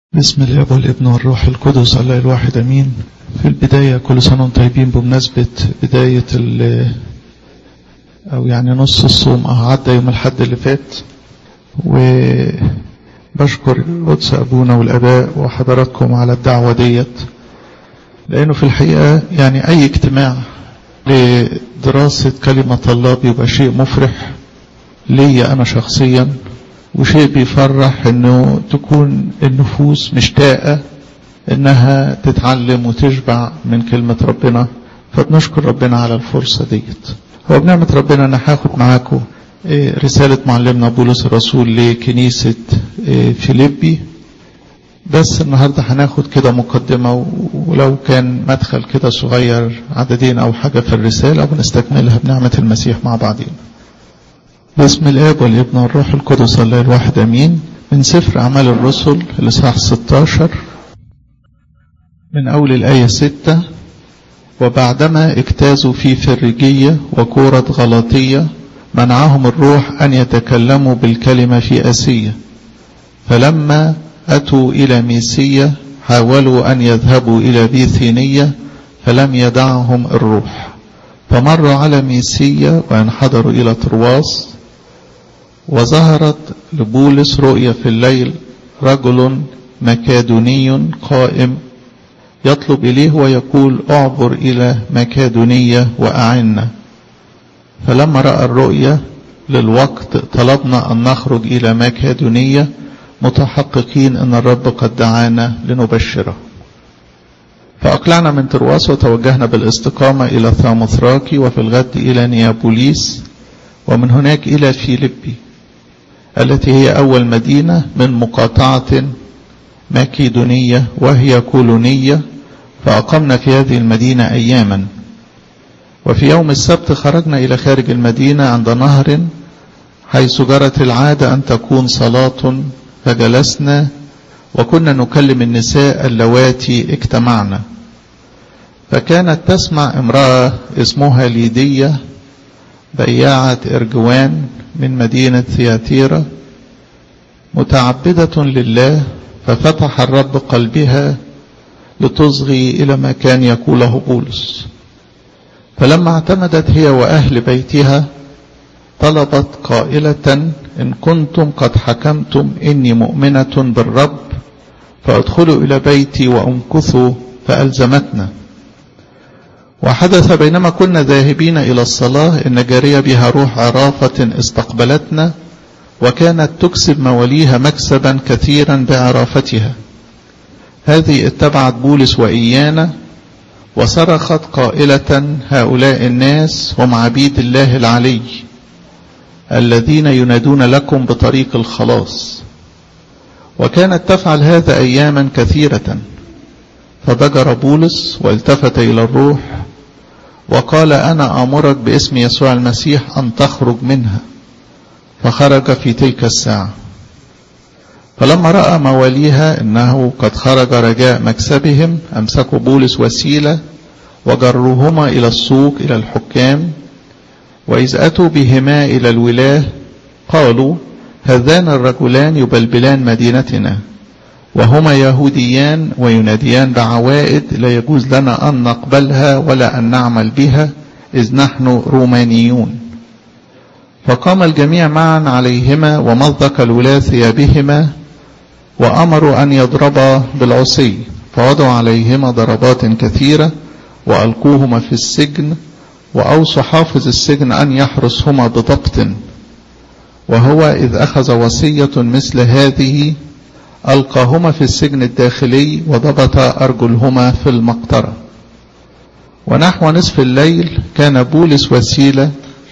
بسم الاب والابن والروح القدس الله الواحد امين في البدايه كل سنه وانتم طيبين بمناسبه بدايه ال او يعني نص الصوم اه عدى يوم الحد اللي فات وبشكر قدس ابونا والاباء وحضراتكم على الدعوه ديت لانه في الحقيقه يعني اي اجتماع لدراسه كلمه الله بيبقى شيء مفرح ليا انا شخصيا وشيء بيفرح انه تكون النفوس مشتاقة انها تتعلم وتشبع من كلمة ربنا فبنشكر ربنا على الفرصة ديت هو بنعمة ربنا انا هاخد معاكم رسالة معلمنا بولس الرسول لكنيسة فيليبي بس النهاردة هناخد كده مقدمة ولو كان مدخل كده صغير عددين او حاجة في الرسالة بنستكملها بنعمة المسيح مع بعضين باسم الاب والابن والروح القدس الله الواحد امين من سفر اعمال الرسل الاصحاح 16 من اول الايه 6 وبعدما اجتازوا في فريجيه وكوره غلاطيه منعهم الروح ان يتكلموا بالكلمه في اسيه فلما اتوا الى ميسيه حاولوا ان يذهبوا الى بيثينيه فلم يدعهم الروح فمروا على ميسيه وانحدروا الى ترواس وظهرت لبولس رؤيا في الليل رجل مكادوني قائم يطلب إليه ويقول اعبر إلى مكادونية وأعنا فلما رأى الرؤيا للوقت طلبنا أن نخرج إلى مكادونية متحققين أن الرب قد دعانا لنبشره فأقلعنا من ترواس وتوجهنا بالاستقامة إلى ثاموثراكي وفي الغد إلى نيابوليس ومن هناك إلى فيليبي التي هي أول مدينة من مقاطعة ماكيدونية وهي كولونية فأقمنا في هذه المدينة أياما وفي يوم السبت خرجنا إلى خارج المدينة عند نهر حيث جرت العادة أن تكون صلاة فجلسنا وكنا نكلم النساء اللواتي اجتمعنا فكانت تسمع امرأة اسمها ليدية بياعة إرجوان من مدينة ثياتيرا متعبدة لله ففتح الرب قلبها لتصغي إلى ما كان يقوله بولس فلما اعتمدت هي وأهل بيتها طلبت قائلة إن كنتم قد حكمتم إني مؤمنة بالرب فادخلوا إلى بيتي وامكثوا فألزمتنا وحدث بينما كنا ذاهبين إلى الصلاة إن جارية بها روح عرافة استقبلتنا وكانت تكسب مواليها مكسبا كثيرا بعرافتها هذه اتبعت بولس وإيانا وصرخت قائلة هؤلاء الناس هم عبيد الله العلي الذين ينادون لكم بطريق الخلاص وكانت تفعل هذا أياما كثيرة فضجر بولس والتفت إلى الروح وقال أنا أمرك باسم يسوع المسيح أن تخرج منها فخرج في تلك الساعة فلما رأى مواليها إنه قد خرج رجاء مكسبهم أمسكوا بولس وسيلة وجروهما إلى السوق إلى الحكام وإذ أتوا بهما إلى الولاة قالوا هذان الرجلان يبلبلان مدينتنا وهما يهوديان ويناديان بعوائد لا يجوز لنا أن نقبلها ولا أن نعمل بها إذ نحن رومانيون فقام الجميع معا عليهما ومضق الولاة ثيابهما وأمروا أن يضربا بالعصي فوضعوا عليهما ضربات كثيرة وألقوهما في السجن وأوصوا حافظ السجن أن يحرسهما بضبط وهو إذ أخذ وصية مثل هذه ألقاهما في السجن الداخلي وضبط أرجلهما في المقطرة ونحو نصف الليل كان بولس وسيلة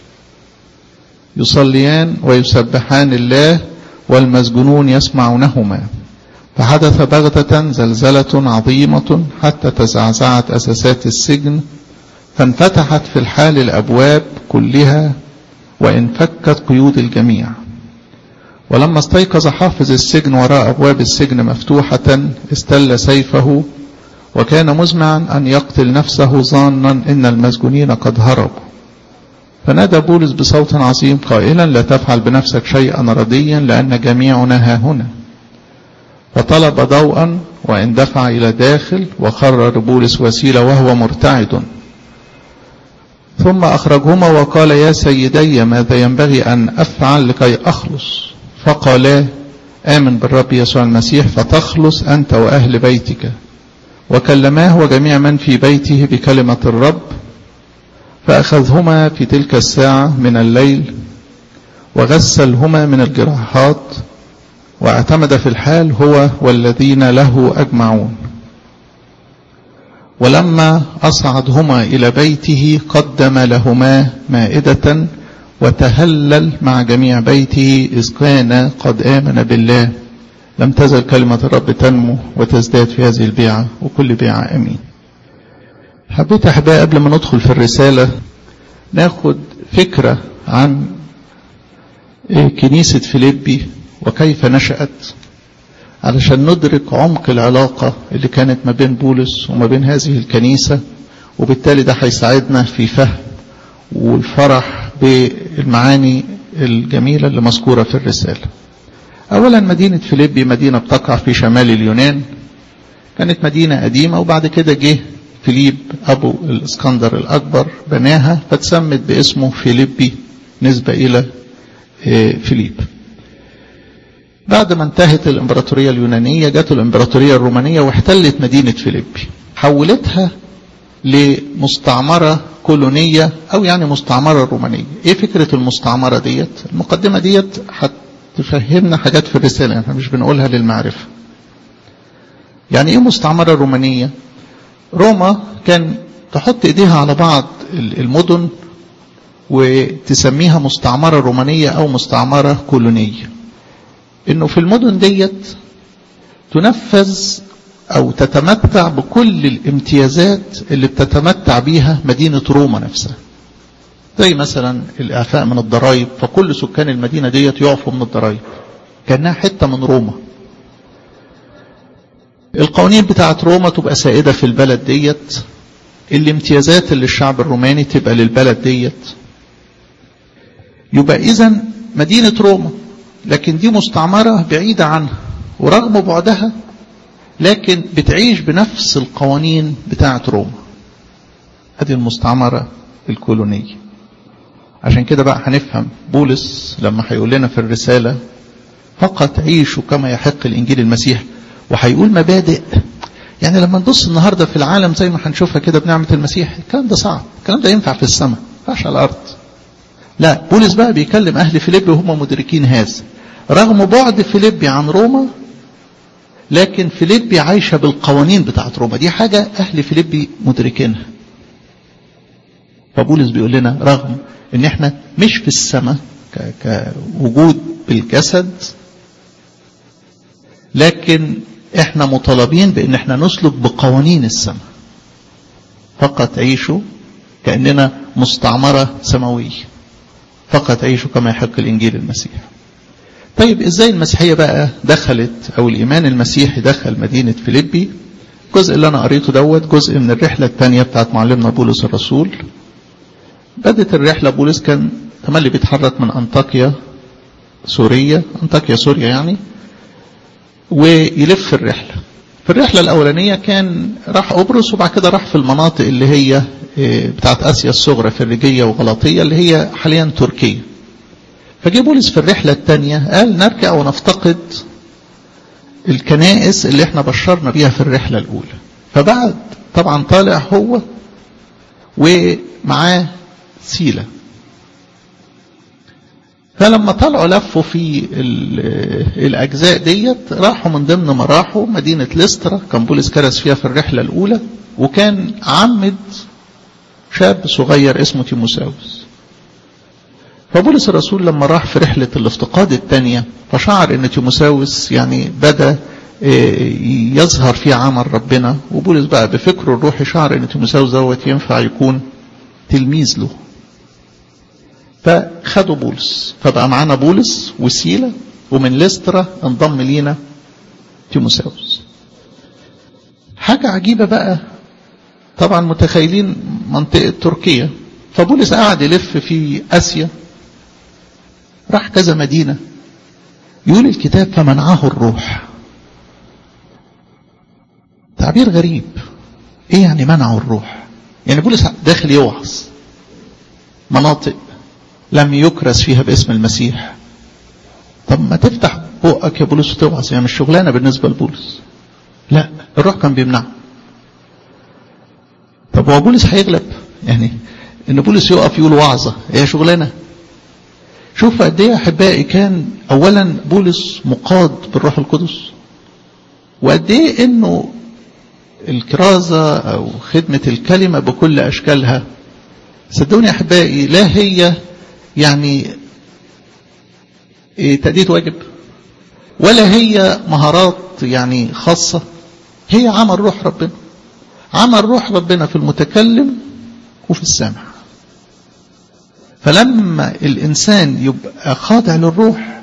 يصليان ويسبحان الله والمسجونون يسمعونهما فحدث بغتة زلزلة عظيمة حتى تزعزعت أساسات السجن فانفتحت في الحال الأبواب كلها وانفكت قيود الجميع ولما استيقظ حافظ السجن وراء أبواب السجن مفتوحة استل سيفه وكان مزمعا أن يقتل نفسه ظانا إن المسجونين قد هربوا فنادى بولس بصوت عظيم قائلا لا تفعل بنفسك شيئا رديا لأن جميعنا ها هنا فطلب ضوءا واندفع إلى داخل وقرر بولس وسيلة وهو مرتعد ثم أخرجهما وقال يا سيدي ماذا ينبغي أن أفعل لكي أخلص فقالا آمن بالرب يسوع المسيح فتخلص أنت وأهل بيتك وكلماه وجميع من في بيته بكلمة الرب فأخذهما في تلك الساعة من الليل وغسلهما من الجراحات واعتمد في الحال هو والذين له أجمعون ولما أصعدهما إلى بيته قدم لهما مائدة وتهلل مع جميع بيته إذ كان قد آمن بالله لم تزل كلمة الرب تنمو وتزداد في هذه البيعة وكل بيعة أمين حبيت أحبائي قبل ما ندخل في الرسالة ناخد فكرة عن كنيسة فيليبي وكيف نشأت علشان ندرك عمق العلاقة اللي كانت ما بين بولس وما بين هذه الكنيسة وبالتالي ده هيساعدنا في فهم والفرح بالمعاني الجميلة اللي مذكورة في الرسالة أولا مدينة فيليبي مدينة بتقع في شمال اليونان كانت مدينة قديمة وبعد كده جه فيليب أبو الإسكندر الأكبر بناها فتسمت باسمه فيليبي نسبة إلى فيليب بعد ما انتهت الإمبراطورية اليونانية جت الإمبراطورية الرومانية واحتلت مدينة فيليبي حولتها لمستعمرة كولونية أو يعني مستعمرة رومانية إيه فكرة المستعمرة ديت المقدمة ديت هتفهمنا حاجات في الرسالة احنا مش بنقولها للمعرفة يعني إيه مستعمرة رومانية روما كان تحط إيديها على بعض المدن وتسميها مستعمرة رومانية أو مستعمرة كولونية إنه في المدن ديت تنفذ أو تتمتع بكل الامتيازات اللي بتتمتع بيها مدينة روما نفسها زي مثلا الإعفاء من الضرائب فكل سكان المدينة ديت يعفوا من الضرائب كأنها حتة من روما القوانين بتاعت روما تبقى سائدة في البلد ديت الامتيازات اللي الشعب الروماني تبقى للبلد ديت يبقى إذا مدينة روما لكن دي مستعمرة بعيدة عنها ورغم بعدها لكن بتعيش بنفس القوانين بتاعة روما هذه المستعمرة الكولونية عشان كده بقى هنفهم بولس لما هيقول لنا في الرسالة فقط عيشوا كما يحق الإنجيل المسيح وهيقول مبادئ يعني لما نبص النهاردة في العالم زي ما هنشوفها كده بنعمة المسيح الكلام ده صعب الكلام ده ينفع في السماء ما ينفعش على الأرض لا بولس بقى بيكلم أهل فيليبي وهم مدركين هذا رغم بعد فيليبي عن روما لكن فيليبي عايشة بالقوانين بتاعت روما دي حاجة أهل فيليبي مدركينها فبولس بيقول لنا رغم ان احنا مش في السماء كوجود بالجسد لكن احنا مطالبين بان احنا نسلك بقوانين السماء فقط عيشوا كأننا مستعمرة سماوية فقط عيشوا كما يحق الإنجيل المسيح طيب ازاي المسيحية بقى دخلت او الايمان المسيحي دخل مدينة فيليبي الجزء اللي انا قريته دوت جزء من الرحلة الثانية بتاعت معلمنا بولس الرسول بدت الرحلة بولس كان تملي بيتحرك من انطاكيا سوريا انطاكيا سوريا يعني ويلف الرحلة في الرحلة الأولانية كان راح قبرص وبعد كده راح في المناطق اللي هي بتاعت آسيا الصغرى فريجية وغلطية اللي هي حاليا تركيا فجه بولس في الرحلة الثانية قال نرجع ونفتقد الكنائس اللي احنا بشرنا بيها في الرحلة الأولى فبعد طبعا طالع هو ومعاه سيلة فلما طلعوا لفوا في الأجزاء ديت راحوا من ضمن ما راحوا مدينة ليسترا كان بولس كرس فيها في الرحلة الأولى وكان عمد شاب صغير اسمه تيموساوس فبولس الرسول لما راح في رحلة الافتقاد الثانية فشعر ان تيموساوس يعني بدأ يظهر في عمل ربنا وبولس بقى بفكره الروحي شعر ان تيموساوس دوت ينفع يكون تلميذ له فخدوا بولس فبقى معانا بولس وسيلة ومن ليسترا انضم لينا تيموساوس حاجة عجيبة بقى طبعا متخيلين منطقة تركيا فبولس قاعد يلف في آسيا راح كذا مدينة يقول الكتاب فمنعه الروح تعبير غريب ايه يعني منعوا الروح يعني بولس داخل يوعظ مناطق لم يكرس فيها باسم المسيح طب ما تفتح بقك يا بولس وتوعظ يعني مش شغلانه بالنسبه لبولس لا الروح كان بيمنعه طب هو بولس هيغلب يعني ان بولس يقف يقول وعظه هي شغلانه شوف قد ايه احبائي كان اولا بولس مقاد بالروح القدس وقد ايه انه الكرازه او خدمه الكلمه بكل اشكالها صدقوني احبائي لا هي يعني تأدية واجب ولا هي مهارات يعني خاصة هي عمل روح ربنا عمل روح ربنا في المتكلم وفي السامع فلما الإنسان يبقى خاضع للروح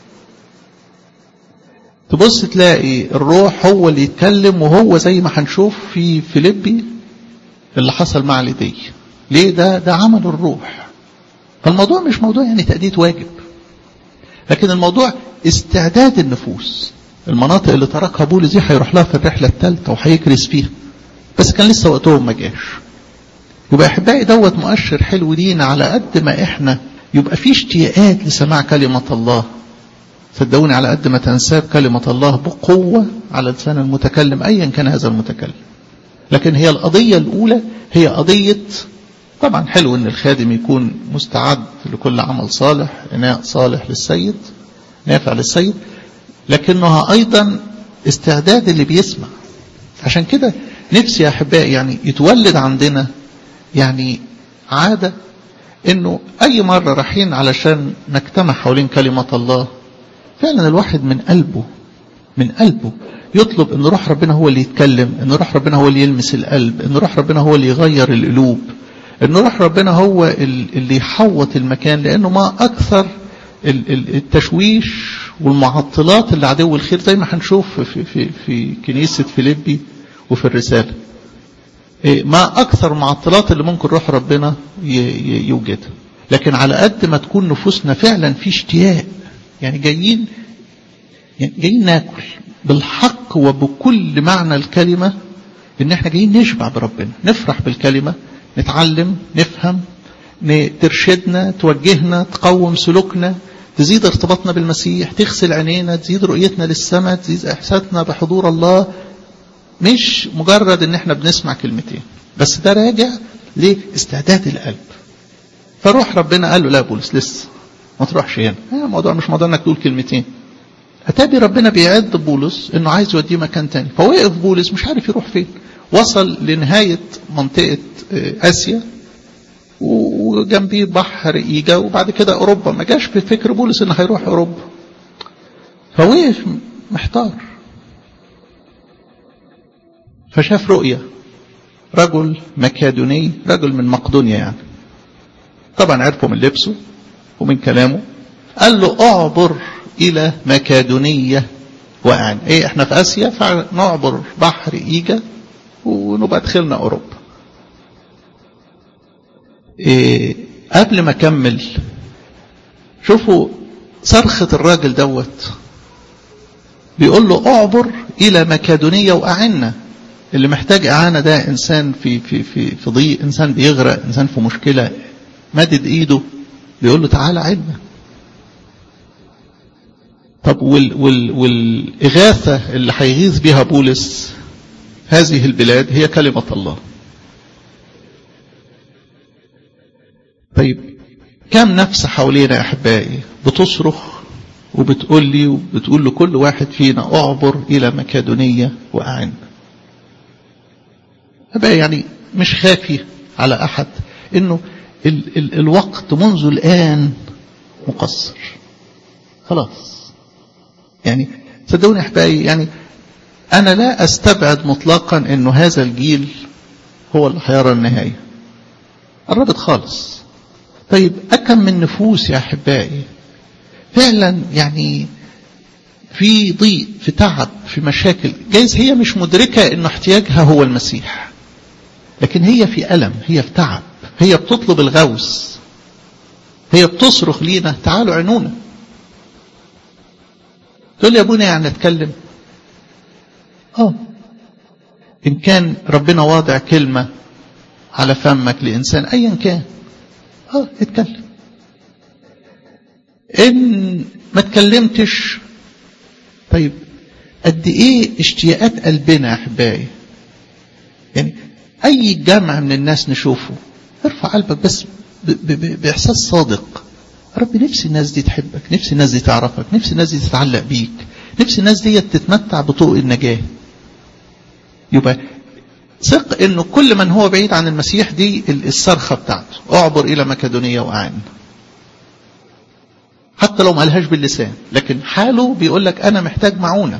تبص تلاقي الروح هو اللي يتكلم وهو زي ما هنشوف في فيليبي اللي حصل مع ليدي ليه ده ده عمل الروح فالموضوع مش موضوع يعني تأدية واجب لكن الموضوع استعداد النفوس المناطق اللي تركها بولس دي هيروح لها في الرحلة الثالثة وهيكرس فيها بس كان لسه وقتهم ما جاش يبقى احبائي دوت مؤشر حلو لينا على قد ما احنا يبقى في اشتياقات لسماع كلمة الله صدقوني على قد ما تنساب كلمة الله بقوة على لسان المتكلم ايا كان هذا المتكلم لكن هي القضية الاولى هي قضية طبعا حلو ان الخادم يكون مستعد لكل عمل صالح اناء صالح للسيد نافع للسيد لكنها ايضا استعداد اللي بيسمع عشان كده نفسي يا احبائي يعني يتولد عندنا يعني عادة انه اي مرة رايحين علشان نجتمع حوالين كلمة الله فعلا الواحد من قلبه من قلبه يطلب ان روح ربنا هو اللي يتكلم ان روح ربنا هو اللي يلمس القلب ان روح ربنا هو اللي يغير القلوب ان روح ربنا هو اللي يحوط المكان لانه ما اكثر التشويش والمعطلات اللي عدو الخير زي ما هنشوف في, في, في كنيسة فيليبي وفي الرسالة ما أكثر معطلات اللي ممكن روح ربنا يوجدها لكن على قد ما تكون نفوسنا فعلا في اشتياق يعني جايين يعني جايين ناكل بالحق وبكل معنى الكلمة ان احنا جايين نشبع بربنا نفرح بالكلمة نتعلم نفهم ترشدنا توجهنا تقوم سلوكنا تزيد ارتباطنا بالمسيح تغسل عينينا تزيد رؤيتنا للسماء تزيد احساسنا بحضور الله مش مجرد ان احنا بنسمع كلمتين بس ده راجع لاستعداد القلب فروح ربنا قال له لا بولس لسه ما تروحش هنا الموضوع مش موضوع انك تقول كلمتين اتابي ربنا بيعد بولس انه عايز يوديه مكان تاني فوقف بولس مش عارف يروح فين وصل لنهاية منطقة اسيا وجنبيه بحر ايجا وبعد كده اوروبا ما جاش في فكر بولس انه هيروح اوروبا فوقف محتار فشاف رؤية رجل مكادوني رجل من مقدونيا يعني طبعا عرفوا من لبسه ومن كلامه قال له اعبر الى مكادونية وأعن ايه احنا في اسيا فنعبر بحر ايجا ونبقى دخلنا اوروبا إيه قبل ما اكمل شوفوا صرخة الراجل دوت بيقول له اعبر الى مكادونية واعنا اللي محتاج اعانة ده انسان في في في في ضيق انسان بيغرق انسان في مشكلة مدد ايده بيقول له تعالى عنا طب وال وال والاغاثة اللي هيغيث بها بولس هذه البلاد هي كلمة الله طيب كم نفس حوالينا يا احبائي بتصرخ وبتقول لي وبتقول لكل واحد فينا اعبر الى مكادونية واعن أبقى يعني مش خافي على احد انه ال ال الوقت منذ الان مقصر خلاص يعني صدقوني احبائي يعني انا لا استبعد مطلقا انه هذا الجيل هو اللي هيرى النهايه قربت خالص طيب أكم من نفوس يا أحبائي فعلا يعني في ضيق في تعب في مشاكل جايز هي مش مدركة أنه احتياجها هو المسيح لكن هي في ألم هي في تعب هي بتطلب الغوث هي بتصرخ لينا تعالوا عينونا تقول لي يا ابونا يعني اتكلم اه إن كان ربنا واضع كلمة على فمك لإنسان أيا كان اه اتكلم إن ما اتكلمتش طيب قد إيه اشتياقات قلبنا يا أحبائي يعني أي جمع من الناس نشوفه ارفع قلبك بس ب ب بإحساس صادق رب نفسي الناس دي تحبك نفسي الناس دي تعرفك نفسي الناس دي تتعلق بيك نفسي الناس دي تتمتع بطرق النجاة يبقى ثق انه كل من هو بعيد عن المسيح دي الصرخة بتاعته اعبر الى مكدونية واعن حتى لو ما قالهاش باللسان لكن حاله بيقول لك انا محتاج معونة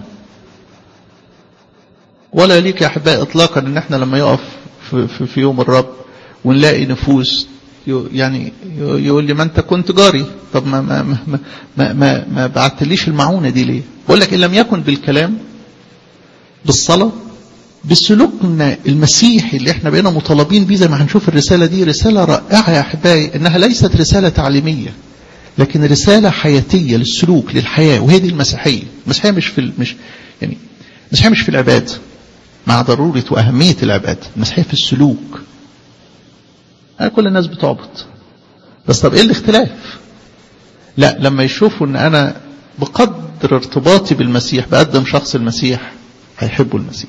ولا ليك يا احبائي اطلاقا ان احنا لما يقف في, في, في يوم الرب ونلاقي نفوس يعني يقول لي ما انت كنت جاري طب ما ما ما ما, ما, ما بعتليش المعونه دي ليه؟ بقول لك ان لم يكن بالكلام بالصلاه بسلوكنا المسيحي اللي احنا بقينا مطالبين بيه زي ما هنشوف الرساله دي رساله رائعه يا احبائي انها ليست رساله تعليميه لكن رساله حياتيه للسلوك للحياه وهي دي المسيحيه، المسيحيه مش في مش يعني المسيحيه مش في العباده مع ضروره واهميه العباده، المسيحيه في السلوك يعني كل الناس بتعبد بس طب ايه الاختلاف لا لما يشوفوا ان انا بقدر ارتباطي بالمسيح بقدم شخص المسيح هيحبوا المسيح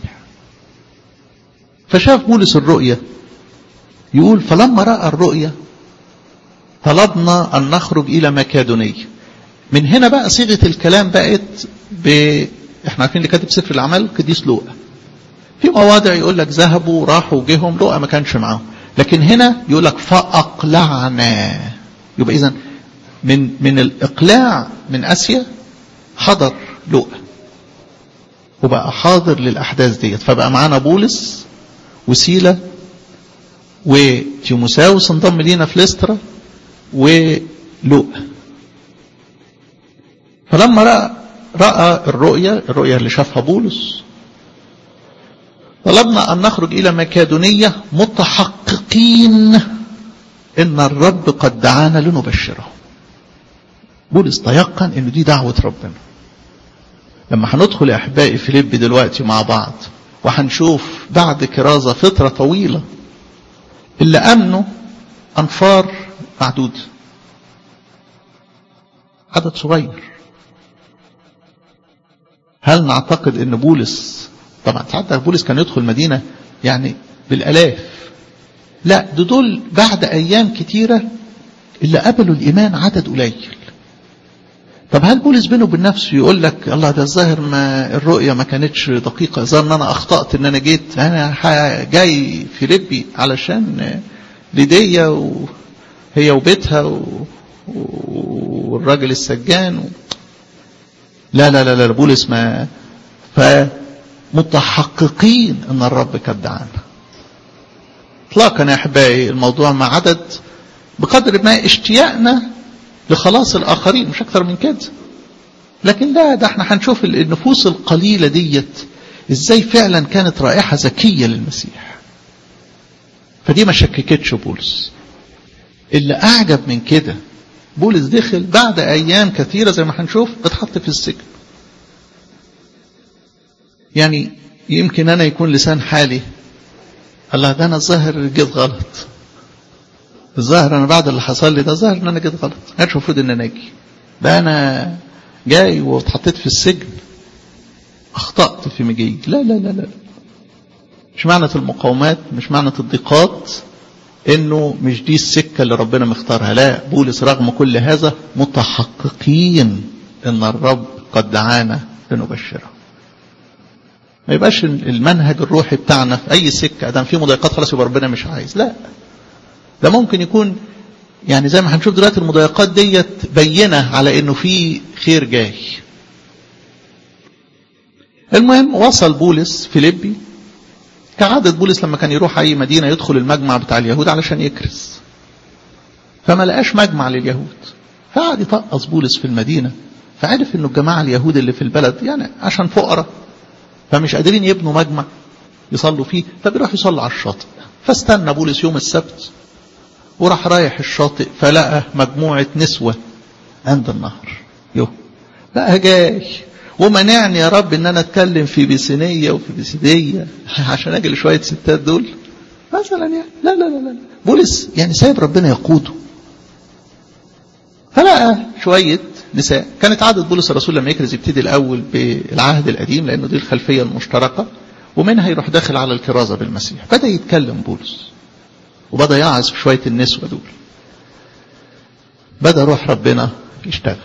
فشاف بولس الرؤية يقول فلما رأى الرؤية طلبنا أن نخرج إلى مكادونية من هنا بقى صيغة الكلام بقت ب... احنا عارفين اللي كاتب سفر الأعمال قديس لوقا في مواضع يقول لك ذهبوا راحوا جيهم لوقا ما كانش معاهم لكن هنا يقول لك فأقلعنا يبقى إذا من من الإقلاع من آسيا حضر لوقا وبقى حاضر للأحداث ديت فبقى معانا بولس وسيلة وتيموساوس انضم لينا في ليسترا ولوقا فلما رأى رأى الرؤيا الرؤيا اللي شافها بولس طلبنا أن نخرج إلى مكادونية متحققين إن الرب قد دعانا لنبشره بولس تيقن إنه دي دعوة ربنا لما هندخل يا أحبائي فيليب دلوقتي مع بعض وهنشوف بعد كرازة فترة طويلة اللي أمنوا أنفار معدود عدد صغير هل نعتقد ان بولس طبعا ساعات بولس كان يدخل مدينة يعني بالآلاف لا ده دول بعد أيام كتيرة اللي قبلوا الإيمان عدد قليل طب هل بولس بينه وبين نفسه يقول لك الله ده الظاهر ما الرؤية ما كانتش دقيقة ظهر ان انا اخطأت ان انا جيت انا جاي في لبي علشان ليديا وهي وبيتها و... والراجل السجان و... لا لا لا لا بولس ما فمتحققين ان الرب قد دعانا اطلاقا يا احبائي الموضوع مع عدد بقدر ما اشتياقنا لخلاص الآخرين مش أكثر من كده لكن لا ده احنا هنشوف النفوس القليلة ديت ازاي فعلا كانت رائحة ذكية للمسيح فدي ما شككتش بولس اللي أعجب من كده بولس دخل بعد أيام كثيرة زي ما هنشوف اتحط في السجن يعني يمكن أنا يكون لسان حالي الله ده أنا الظاهر جيت غلط الظاهر انا بعد اللي حصل لي ده ظاهر ان انا جيت غلط ما كانش المفروض ان انا اجي ده انا جاي واتحطيت في السجن اخطات في مجيء لا لا لا لا مش معنى المقاومات مش معنى الضيقات انه مش دي السكه اللي ربنا مختارها لا بولس رغم كل هذا متحققين ان الرب قد دعانا لنبشره ما يبقاش المنهج الروحي بتاعنا في اي سكه ادام في مضايقات خلاص يبقى ربنا مش عايز لا ده ممكن يكون يعني زي ما هنشوف دلوقتي المضايقات ديت بينة على انه في خير جاي المهم وصل بولس فيليبي كعادة بولس لما كان يروح اي مدينة يدخل المجمع بتاع اليهود علشان يكرز فما لقاش مجمع لليهود فقعد يطقص بولس في المدينة فعرف انه الجماعة اليهود اللي في البلد يعني عشان فقراء فمش قادرين يبنوا مجمع يصلوا فيه فبيروح يصلوا على الشاطئ فاستنى بولس يوم السبت وراح رايح الشاطئ فلقى مجموعة نسوة عند النهر يو بقى جاي ومنعني يا رب ان انا اتكلم في بيسينية وفي بيسيدية عشان اجي لشوية ستات دول مثلا يعني لا لا لا لا بولس يعني سايب ربنا يقوده فلقى شوية نساء كانت عادة بولس الرسول لما يكرز يبتدي الأول بالعهد القديم لأنه دي الخلفية المشتركة ومنها يروح داخل على الكرازة بالمسيح بدأ يتكلم بولس وبدأ يعظ في شوية النسوة دول بدأ روح ربنا يشتغل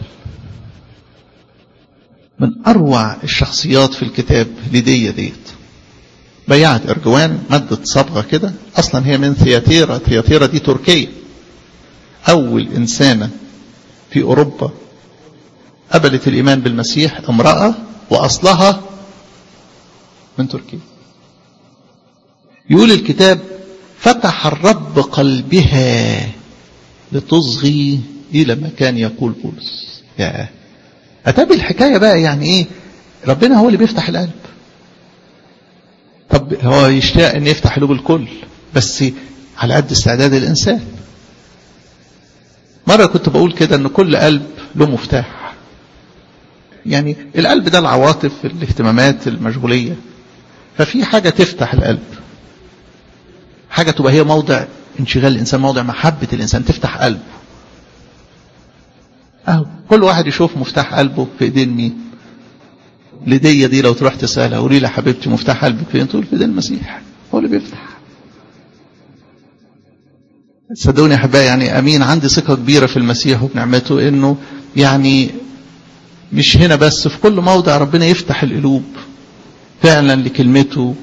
من أروع الشخصيات في الكتاب لدية ديت بيعت إرجوان مادة صبغة كده أصلا هي من ثياتيرا ثياتيرا دي تركيا أول إنسانة في أوروبا قبلت الإيمان بالمسيح امرأة وأصلها من تركيا يقول الكتاب فتح الرب قلبها لتصغي إلى ما كان يقول بولس يا أتابي الحكاية بقى يعني إيه ربنا هو اللي بيفتح القلب طب هو يشتاق أن يفتح قلوب الكل بس على قد استعداد الإنسان مرة كنت بقول كده أن كل قلب له مفتاح يعني القلب ده العواطف الاهتمامات المشغولية ففي حاجة تفتح القلب حاجة تبقى هي موضع انشغال الإنسان موضع محبة الإنسان تفتح قلبه أهو كل واحد يشوف مفتاح قلبه في إيدين مين لدية دي لو تروح تسألها قولي لي حبيبتي مفتاح قلبك فين تقول في إيدين المسيح هو اللي بيفتح صدقوني يا احبائي يعني امين عندي ثقه كبيره في المسيح وبنعمته انه يعني مش هنا بس في كل موضع ربنا يفتح القلوب فعلا لكلمته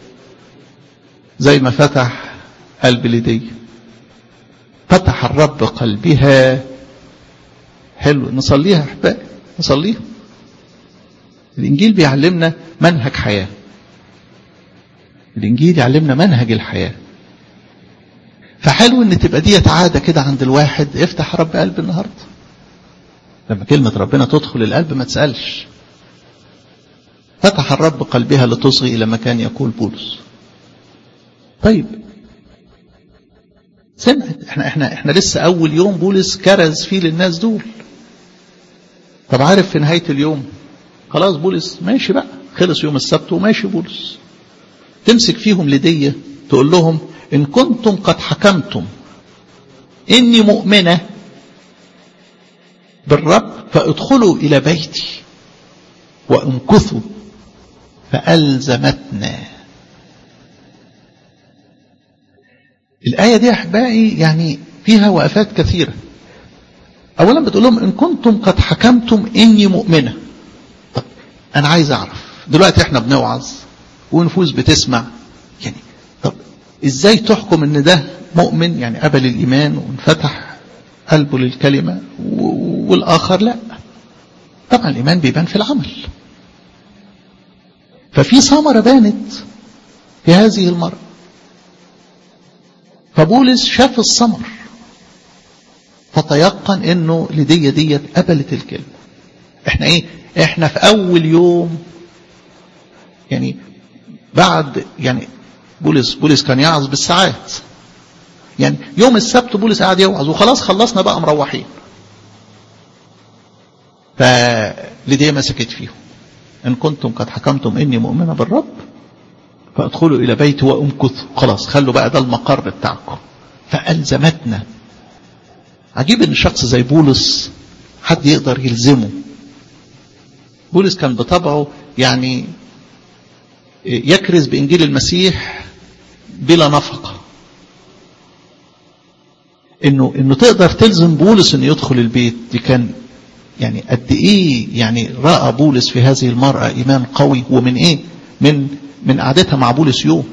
زي ما فتح قلب لدي فتح الرب قلبها حلو نصليها احبائي نصليها الانجيل بيعلمنا منهج حياه الانجيل يعلمنا منهج الحياه فحلو ان تبقى ديت عاده كده عند الواحد افتح رب قلب النهارده لما كلمه ربنا تدخل القلب ما تسالش فتح الرب قلبها لتصغي الى مكان يقول بولس طيب سمعت احنا احنا احنا لسه اول يوم بولس كرز فيه للناس دول طب عارف في نهايه اليوم خلاص بولس ماشي بقى خلص يوم السبت وماشي بولس تمسك فيهم لديه تقول لهم إن كنتم قد حكمتم إني مؤمنة بالرب فادخلوا إلى بيتي وامكثوا فألزمتنا الآية دي أحبائي يعني فيها وقفات كثيرة أولا بتقول لهم إن كنتم قد حكمتم إني مؤمنة طب أنا عايز أعرف دلوقتي إحنا بنوعظ ونفوس بتسمع يعني طب ازاي تحكم ان ده مؤمن يعني قبل الايمان وانفتح قلبه للكلمه والاخر لا طبعا الايمان بيبان في العمل ففي ثمره بانت في هذه المرأة فبولس شاف الثمر فتيقن انه لدي ديت قبلت الكلمه احنا ايه احنا في اول يوم يعني بعد يعني بولس بولس كان يعظ بالساعات يعني يوم السبت بولس قاعد يوعظ وخلاص خلصنا بقى مروحين فلدي مسكت فيهم إن كنتم قد حكمتم إني مؤمنة بالرب فادخلوا إلى بيتي وأمكثوا خلاص خلوا بقى ده المقر بتاعكم فألزمتنا عجيب إن شخص زي بولس حد يقدر يلزمه بولس كان بطبعه يعني يكرز بإنجيل المسيح بلا نفقة انه انه تقدر تلزم بولس انه يدخل البيت دي كان يعني قد ايه يعني راى بولس في هذه المراه ايمان قوي ومن ايه من من قعدتها مع بولس يوم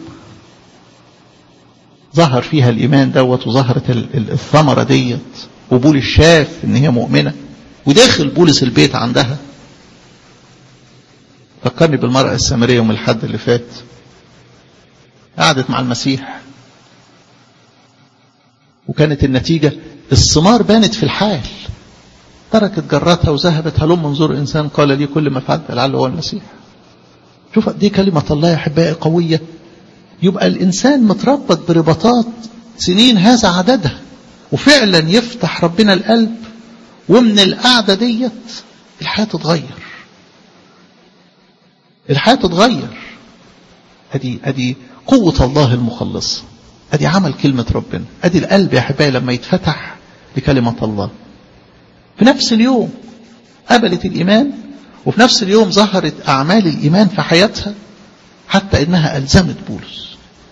ظهر فيها الايمان دوت وظهرت الثمره ديت وبولس شاف ان هي مؤمنه وداخل بولس البيت عندها فكرني بالمرأة السامرية يوم الحد اللي فات قعدت مع المسيح وكانت النتيجة الثمار بانت في الحال تركت جراتها وذهبت هلم انظر إنسان قال لي كل ما فعلت لعله هو المسيح شوف دي كلمة الله يا أحبائي قوية يبقى الإنسان متربط برباطات سنين هذا عددها وفعلا يفتح ربنا القلب ومن القعدة ديت الحياة تتغير الحياة تتغير ادي ادي قوة الله المخلصة ادي عمل كلمة ربنا ادي القلب يا احبائي لما يتفتح لكلمة الله في نفس اليوم قبلت الايمان وفي نفس اليوم ظهرت اعمال الايمان في حياتها حتى انها الزمت بولس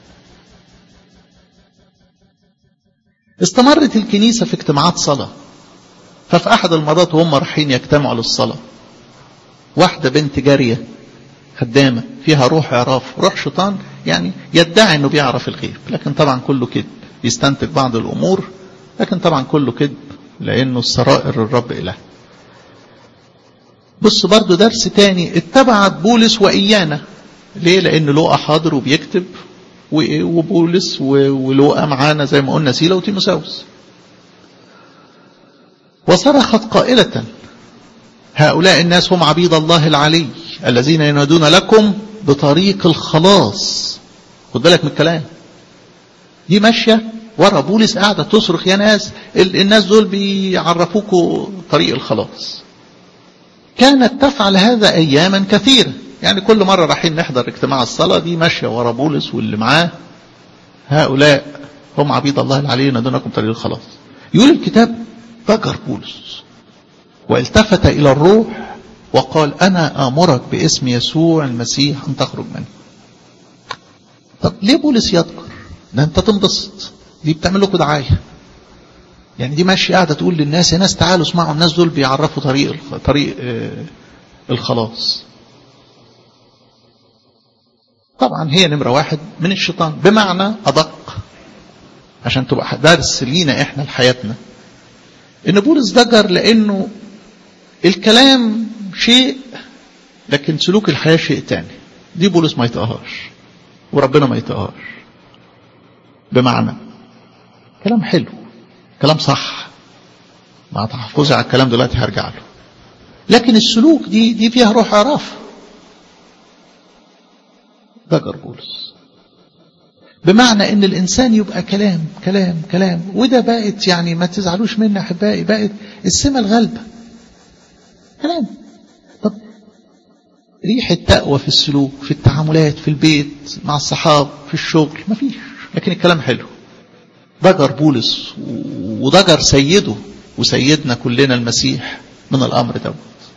استمرت الكنيسة في اجتماعات صلاة ففي أحد المرات وهم رايحين يجتمعوا للصلاة واحدة بنت جارية خدامة فيها روح عراف روح شيطان يعني يدعي انه بيعرف الغيب لكن طبعا كله كذب يستنتج بعض الامور لكن طبعا كله كذب لانه السرائر الرب اله بص برضو درس تاني اتبعت بولس وايانا ليه لان لوقا حاضر وبيكتب وبولس ولوقا معانا زي ما قلنا سيلا وتيموساوس وصرخت قائلة هؤلاء الناس هم عبيد الله العلي الذين ينادون لكم بطريق الخلاص خد بالك من الكلام دي ماشية ورا بولس قاعدة تصرخ يا ناس الناس دول بيعرفوكوا طريق الخلاص كانت تفعل هذا أياما كثيرة يعني كل مرة رايحين نحضر اجتماع الصلاة دي ماشية ورا بولس واللي معاه هؤلاء هم عبيد الله العلي ينادونكم طريق الخلاص يقول الكتاب ضجر بولس والتفت إلى الروح وقال أنا آمرك باسم يسوع المسيح أن تخرج منه طب ليه بولس يذكر ده أنت تنبسط دي بتعمل لكم دعاية يعني دي ماشية قاعدة تقول للناس يا ناس تعالوا اسمعوا الناس دول بيعرفوا طريق طريق آه الخلاص طبعا هي نمرة واحد من الشيطان بمعنى أدق عشان تبقى درس لينا احنا لحياتنا ان بولس ضجر لانه الكلام شيء لكن سلوك الحياة شيء تاني دي بولس ما يطقهاش وربنا ما يطقهاش بمعنى كلام حلو كلام صح مع تحفظي على الكلام دلوقتي هرجع له لكن السلوك دي دي فيها روح عرف ضجر بولس بمعنى ان الانسان يبقى كلام كلام كلام وده بقت يعني ما تزعلوش مني احبائي بقت السمه الغالبه كلام طب ريحه تقوى في السلوك في التعاملات في البيت مع الصحاب في الشغل ما فيش لكن الكلام حلو ضجر بولس وضجر سيده وسيدنا كلنا المسيح من الامر دوت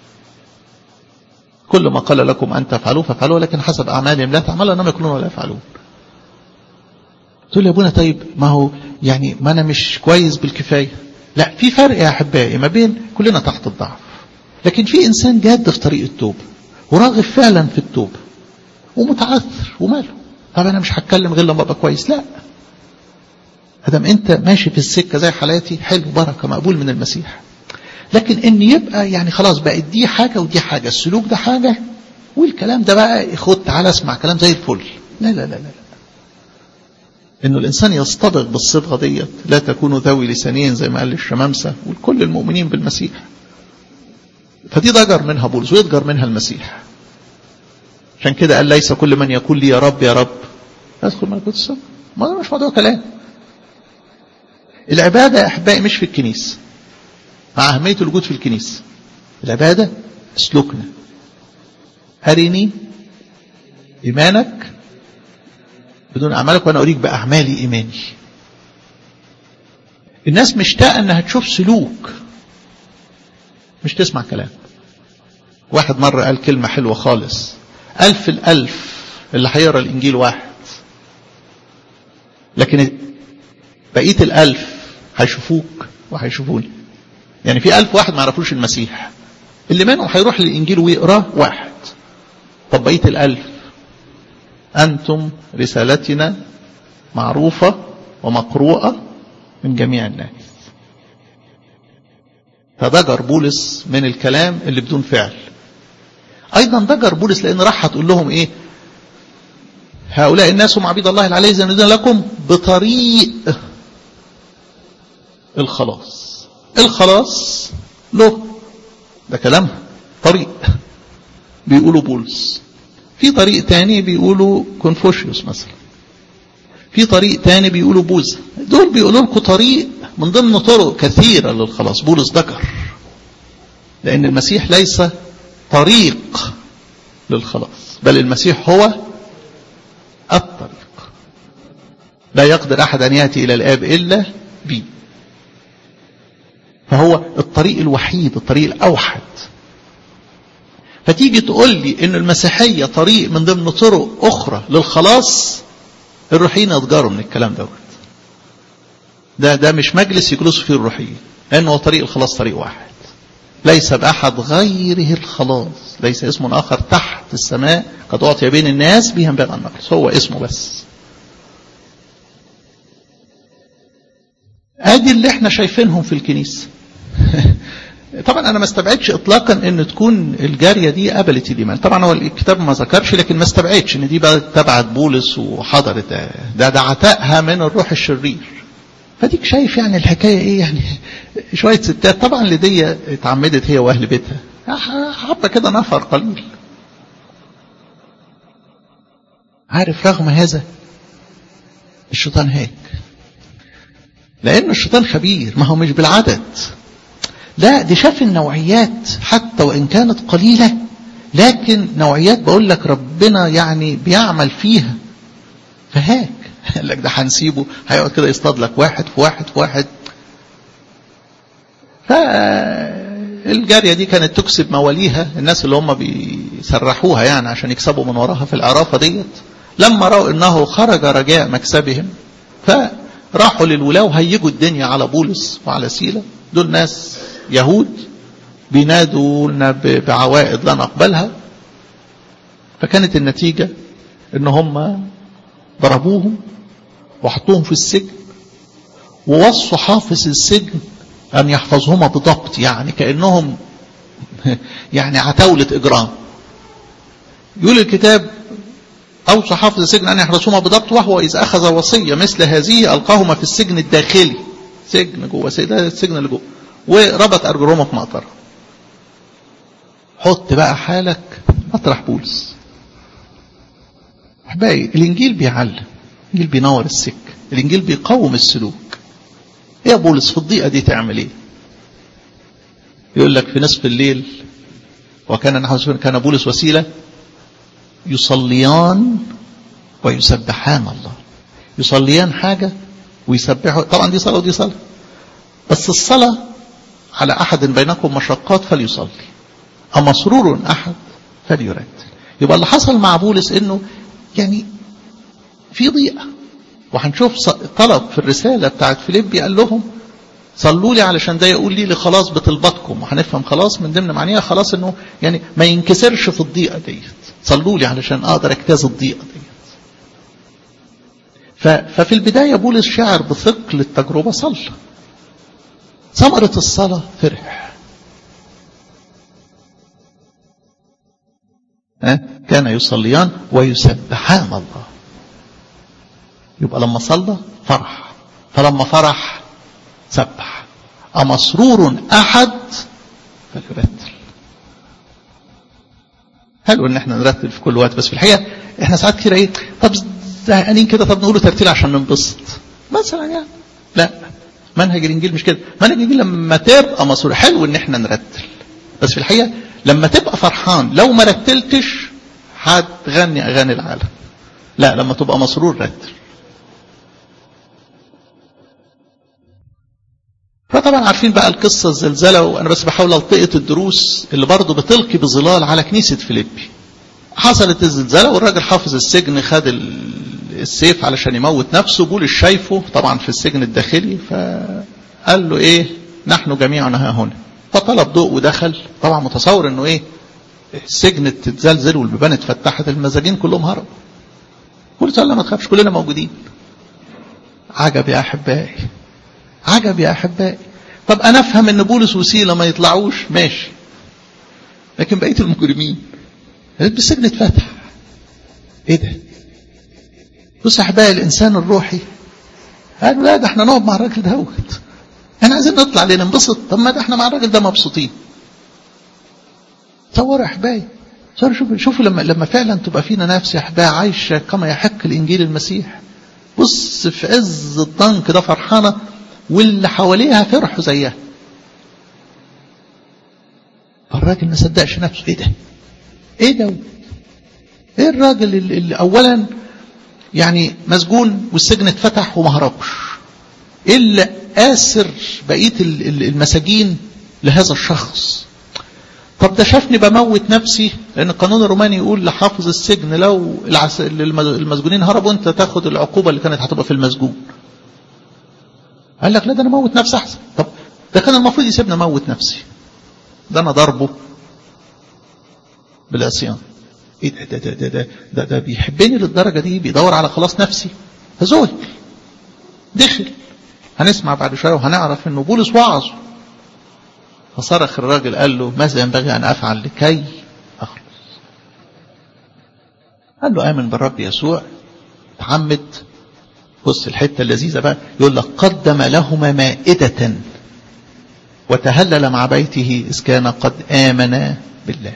كل ما قال لكم ان تفعلوه فافعلوه لكن حسب اعمالهم لا تعملوا انهم يكونون ولا يفعلون تقول يا ابونا طيب ما هو يعني ما انا مش كويس بالكفايه لا في فرق يا احبائي ما بين كلنا تحت الضعف لكن في انسان جاد في طريق التوبه وراغب فعلا في التوبه ومتعثر وماله طب انا مش هتكلم غير لما ابقى كويس لا ادم انت ماشي في السكه زي حالاتي حلو بركه مقبول من المسيح لكن ان يبقى يعني خلاص بقت دي حاجه ودي حاجه السلوك ده حاجه والكلام ده بقى خد تعالى اسمع كلام زي الفل لا لا لا لا, لا. انه الانسان يصطبغ بالصبغه ديت لا تكونوا ذوي لسانين زي ما قال الشمامسه وكل المؤمنين بالمسيح فدي ضجر منها بولس ويضجر منها المسيح عشان كده قال ليس كل من يقول لي يا رب يا رب يدخل ملكوت السماء ما ده مش موضوع كلام العباده يا احبائي مش في الكنيسه مع اهميه الوجود في الكنيسه العباده اسلكنا ارني ايمانك بدون أعمالك وأنا أريك بأعمالي إيماني الناس مشتاقة أنها تشوف سلوك مش تسمع كلام واحد مرة قال كلمة حلوة خالص ألف الألف اللي هيقرا الإنجيل واحد لكن بقية الألف هيشوفوك وهيشوفوني يعني في ألف واحد ما يعرفوش المسيح اللي منهم هيروح للإنجيل ويقراه واحد طب بقية الألف أنتم رسالتنا معروفة ومقروءة من جميع الناس فضجر بولس من الكلام اللي بدون فعل أيضا ضجر بولس لأن راح هتقول لهم إيه هؤلاء الناس هم عبيد الله العلي زندون لكم بطريق الخلاص الخلاص له ده كلامها طريق بيقولوا بولس في طريق تاني بيقولوا كونفوشيوس مثلا في طريق تاني بيقولوا بوذا دول بيقولوا لكم طريق من ضمن طرق كثيرة للخلاص بولس ذكر لأن المسيح ليس طريق للخلاص بل المسيح هو الطريق لا يقدر أحد أن يأتي إلى الآب إلا بي فهو الطريق الوحيد الطريق الأوحد فتيجي تقول لي ان المسيحية طريق من ضمن طرق اخرى للخلاص الروحيين يتجاروا من الكلام دوت ده ده مش مجلس يجلسوا فيه الروحيين لانه طريق الخلاص طريق واحد ليس بأحد غيره الخلاص ليس اسم آخر تحت السماء قد أعطي بين الناس به ينبغي أن نخلص هو اسمه بس ادي اللي احنا شايفينهم في الكنيسة طبعا انا ما استبعدش اطلاقا ان تكون الجاريه دي قبلت الايمان طبعا هو الكتاب ما ذكرش لكن ما استبعدش ان دي بقى تبعت بولس وحضرت ده ده عتائها من الروح الشرير فديك شايف يعني الحكايه ايه يعني شويه ستات طبعا لدي اتعمدت هي واهل بيتها حبه كده نفر قليل عارف رغم هذا الشيطان هيك لان الشيطان خبير ما هو مش بالعدد لا دي شاف النوعيات حتى وإن كانت قليلة لكن نوعيات بقول لك ربنا يعني بيعمل فيها فهاك قال لك ده هنسيبه هيقعد كده يصطاد لك واحد في واحد في واحد فالجارية دي كانت تكسب مواليها الناس اللي هم بيسرحوها يعني عشان يكسبوا من وراها في العرافة ديت لما رأوا انه خرج رجاء مكسبهم فراحوا للولاة وهيجوا الدنيا على بولس وعلى سيلة دول ناس يهود بينادوا لنا بعوائد لا نقبلها فكانت النتيجة ان هم ضربوهم وحطوهم في السجن ووصوا حافظ السجن ان يحفظهما بضبط يعني كأنهم يعني عتاولة اجرام يقول الكتاب اوصى حافظ السجن ان يحرسهما بضبط وهو اذا اخذ وصية مثل هذه القاهما في السجن الداخلي سجن جوه ده السجن اللي جوه وربط أرجلهما في مقطرة حط بقى حالك مطرح بولس أحبائي الإنجيل بيعلم الإنجيل بينور السك الإنجيل بيقوم السلوك إيه يا بولس في الضيقة دي تعمل إيه يقول لك في نصف الليل وكان نحو كان بولس وسيلة يصليان ويسبحان الله يصليان حاجة ويسبحوا طبعا دي صلاة ودي صلاة بس الصلاة على أحد بينكم مشقات فليصلي أما سرور أحد فليرتل يبقى اللي حصل مع بولس إنه يعني في ضيقة وهنشوف طلب في الرسالة بتاعت فيليبي قال لهم صلوا لي علشان ده يقول لي خلاص بطلباتكم وهنفهم خلاص من ضمن معنيها خلاص انه يعني ما ينكسرش في الضيقه ديت صلوا لي علشان اقدر اجتاز الضيقه ديت ففي البدايه بولس شعر بثقل التجربه صلى ثمرة الصلاة فرح ها؟ كان يصليان ويسبحان الله يبقى لما صلى فرح فلما فرح سبح أمسرور أحد فليرتل حلو ان احنا نرتل في كل وقت بس في الحقيقة احنا ساعات كتير ايه طب زهقانين كده طب نقوله ترتيل عشان ننبسط مثلا يعني لا منهج الانجيل مش كده منهج الانجيل لما تبقى مسرور حلو ان احنا نرتل بس في الحقيقه لما تبقى فرحان لو ما رتلتش هتغني اغاني العالم لا لما تبقى مسرور رتل فطبعا عارفين بقى القصه الزلزله وانا بس بحاول التقط الدروس اللي برضه بتلقي بظلال على كنيسه فيليبي حصلت الزلزال والراجل حافظ السجن خد السيف علشان يموت نفسه بولس شايفه طبعا في السجن الداخلي فقال له ايه نحن جميعنا ها هنا فطلب ضوء ودخل طبعا متصور انه ايه السجن اتزلزل والبيبان اتفتحت المزاجين كلهم هربوا بولس قال له ما تخافش كلنا موجودين عجب يا احبائي عجب يا احبائي طب انا افهم ان بولس وسيله ما يطلعوش ماشي لكن بقيه المجرمين السجن اتفتح ايه ده بص يا احبائي الانسان الروحي قالوا لا ده احنا نقعد مع الراجل دوت احنا عايزين نطلع ليه ننبسط طب ما ده احنا مع الراجل ده مبسوطين تصور يا احبائي صار شوفوا شوفوا لما لما فعلا تبقى فينا نفس يا احبائي عايشه كما يحق الانجيل المسيح بص في عز الضنك ده فرحانه واللي حواليها فرحوا زيها فالراجل ما صدقش نفسه ايه ده ايه ده ايه الراجل اللي, اللي اولا يعني مسجون والسجن اتفتح وما هربش ايه اللي آسر بقية المساجين لهذا الشخص طب ده شافني بموت نفسي لأن القانون الروماني يقول لحافظ السجن لو المسجونين هربوا أنت تاخد العقوبة اللي كانت هتبقى في المسجون قال لك لا ده أنا موت نفسي أحسن طب ده كان المفروض يسيبني أموت نفسي ده أنا ضربه بالعصيان ايه ده ده ده ده ده, ده بيحبني للدرجة دي بيدور على خلاص نفسي فزول دخل هنسمع بعد شوية وهنعرف انه بولس وعظه فصرخ الراجل قال له ماذا ينبغي ان افعل لكي اخلص قال له امن بالرب يسوع تعمد بص الحتة اللذيذة بقى يقول لك قدم لهما مائدة وتهلل مع بيته إذ كان قد آمن بالله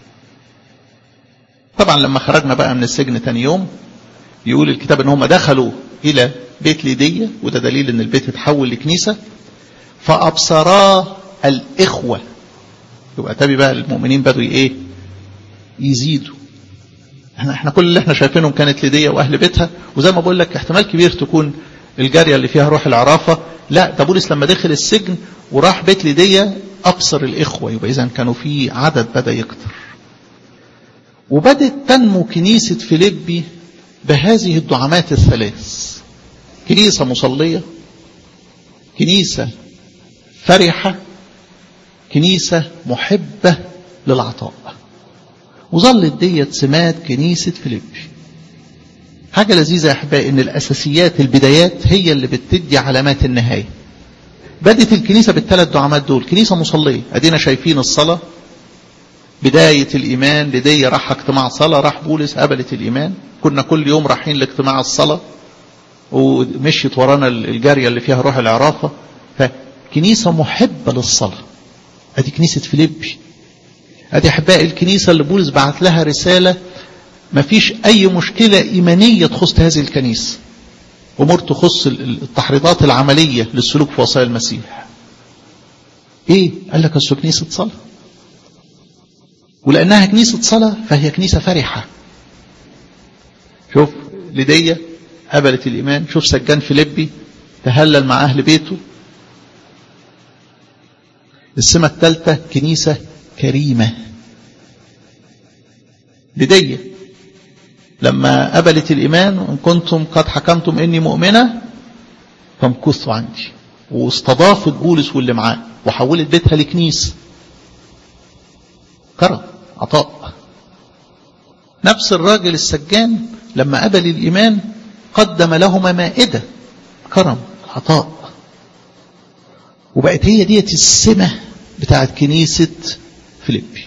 طبعا لما خرجنا بقى من السجن تاني يوم يقول الكتاب ان هم دخلوا الى بيت ليدية وده دليل ان البيت اتحول لكنيسة فابصرا الاخوة يبقى تابي بقى المؤمنين بدوا ايه يزيدوا احنا, احنا كل اللي احنا شايفينهم كانت ليدية واهل بيتها وزي ما بقول لك احتمال كبير تكون الجارية اللي فيها روح العرافة لا ده بولس لما دخل السجن وراح بيت ليدية ابصر الاخوة يبقى اذا كانوا في عدد بدأ يكتر وبدت تنمو كنيسة فيليبي بهذه الدعامات الثلاث كنيسة مصلية كنيسة فرحة كنيسة محبة للعطاء وظلت ديت سمات كنيسة فيليبي حاجة لذيذة يا أحبائي إن الأساسيات البدايات هي اللي بتدي علامات النهاية بدت الكنيسة بالثلاث دعامات دول كنيسة مصلية أدينا شايفين الصلاة بداية الإيمان لدي راح اجتماع صلاة راح بولس قبلت الإيمان كنا كل يوم رايحين لاجتماع الصلاة ومشيت ورانا الجارية اللي فيها روح العرافة فكنيسة محبة للصلاة ادي كنيسة فيليبي ادي احبائي الكنيسة اللي بولس بعت لها رسالة ما فيش اي مشكلة ايمانية تخص هذه الكنيسة امور تخص التحريضات العملية للسلوك في وصايا المسيح ايه قال لك اصل كنيسة صلاة ولانها كنيسة صلاة فهي كنيسة فرحة شوف لدية قبلت الإيمان شوف سجان فيليبي تهلل مع أهل بيته السمة الثالثة كنيسة كريمة لدية لما قبلت الإيمان وإن كنتم قد حكمتم إني مؤمنة فامكثوا عندي واستضافت بولس واللي معاه وحولت بيتها لكنيسة كرم عطاء نفس الراجل السجان لما قبل الإيمان قدم لهما مائدة كرم عطاء وبقت هي ديت السمة بتاعت كنيسة فيليبي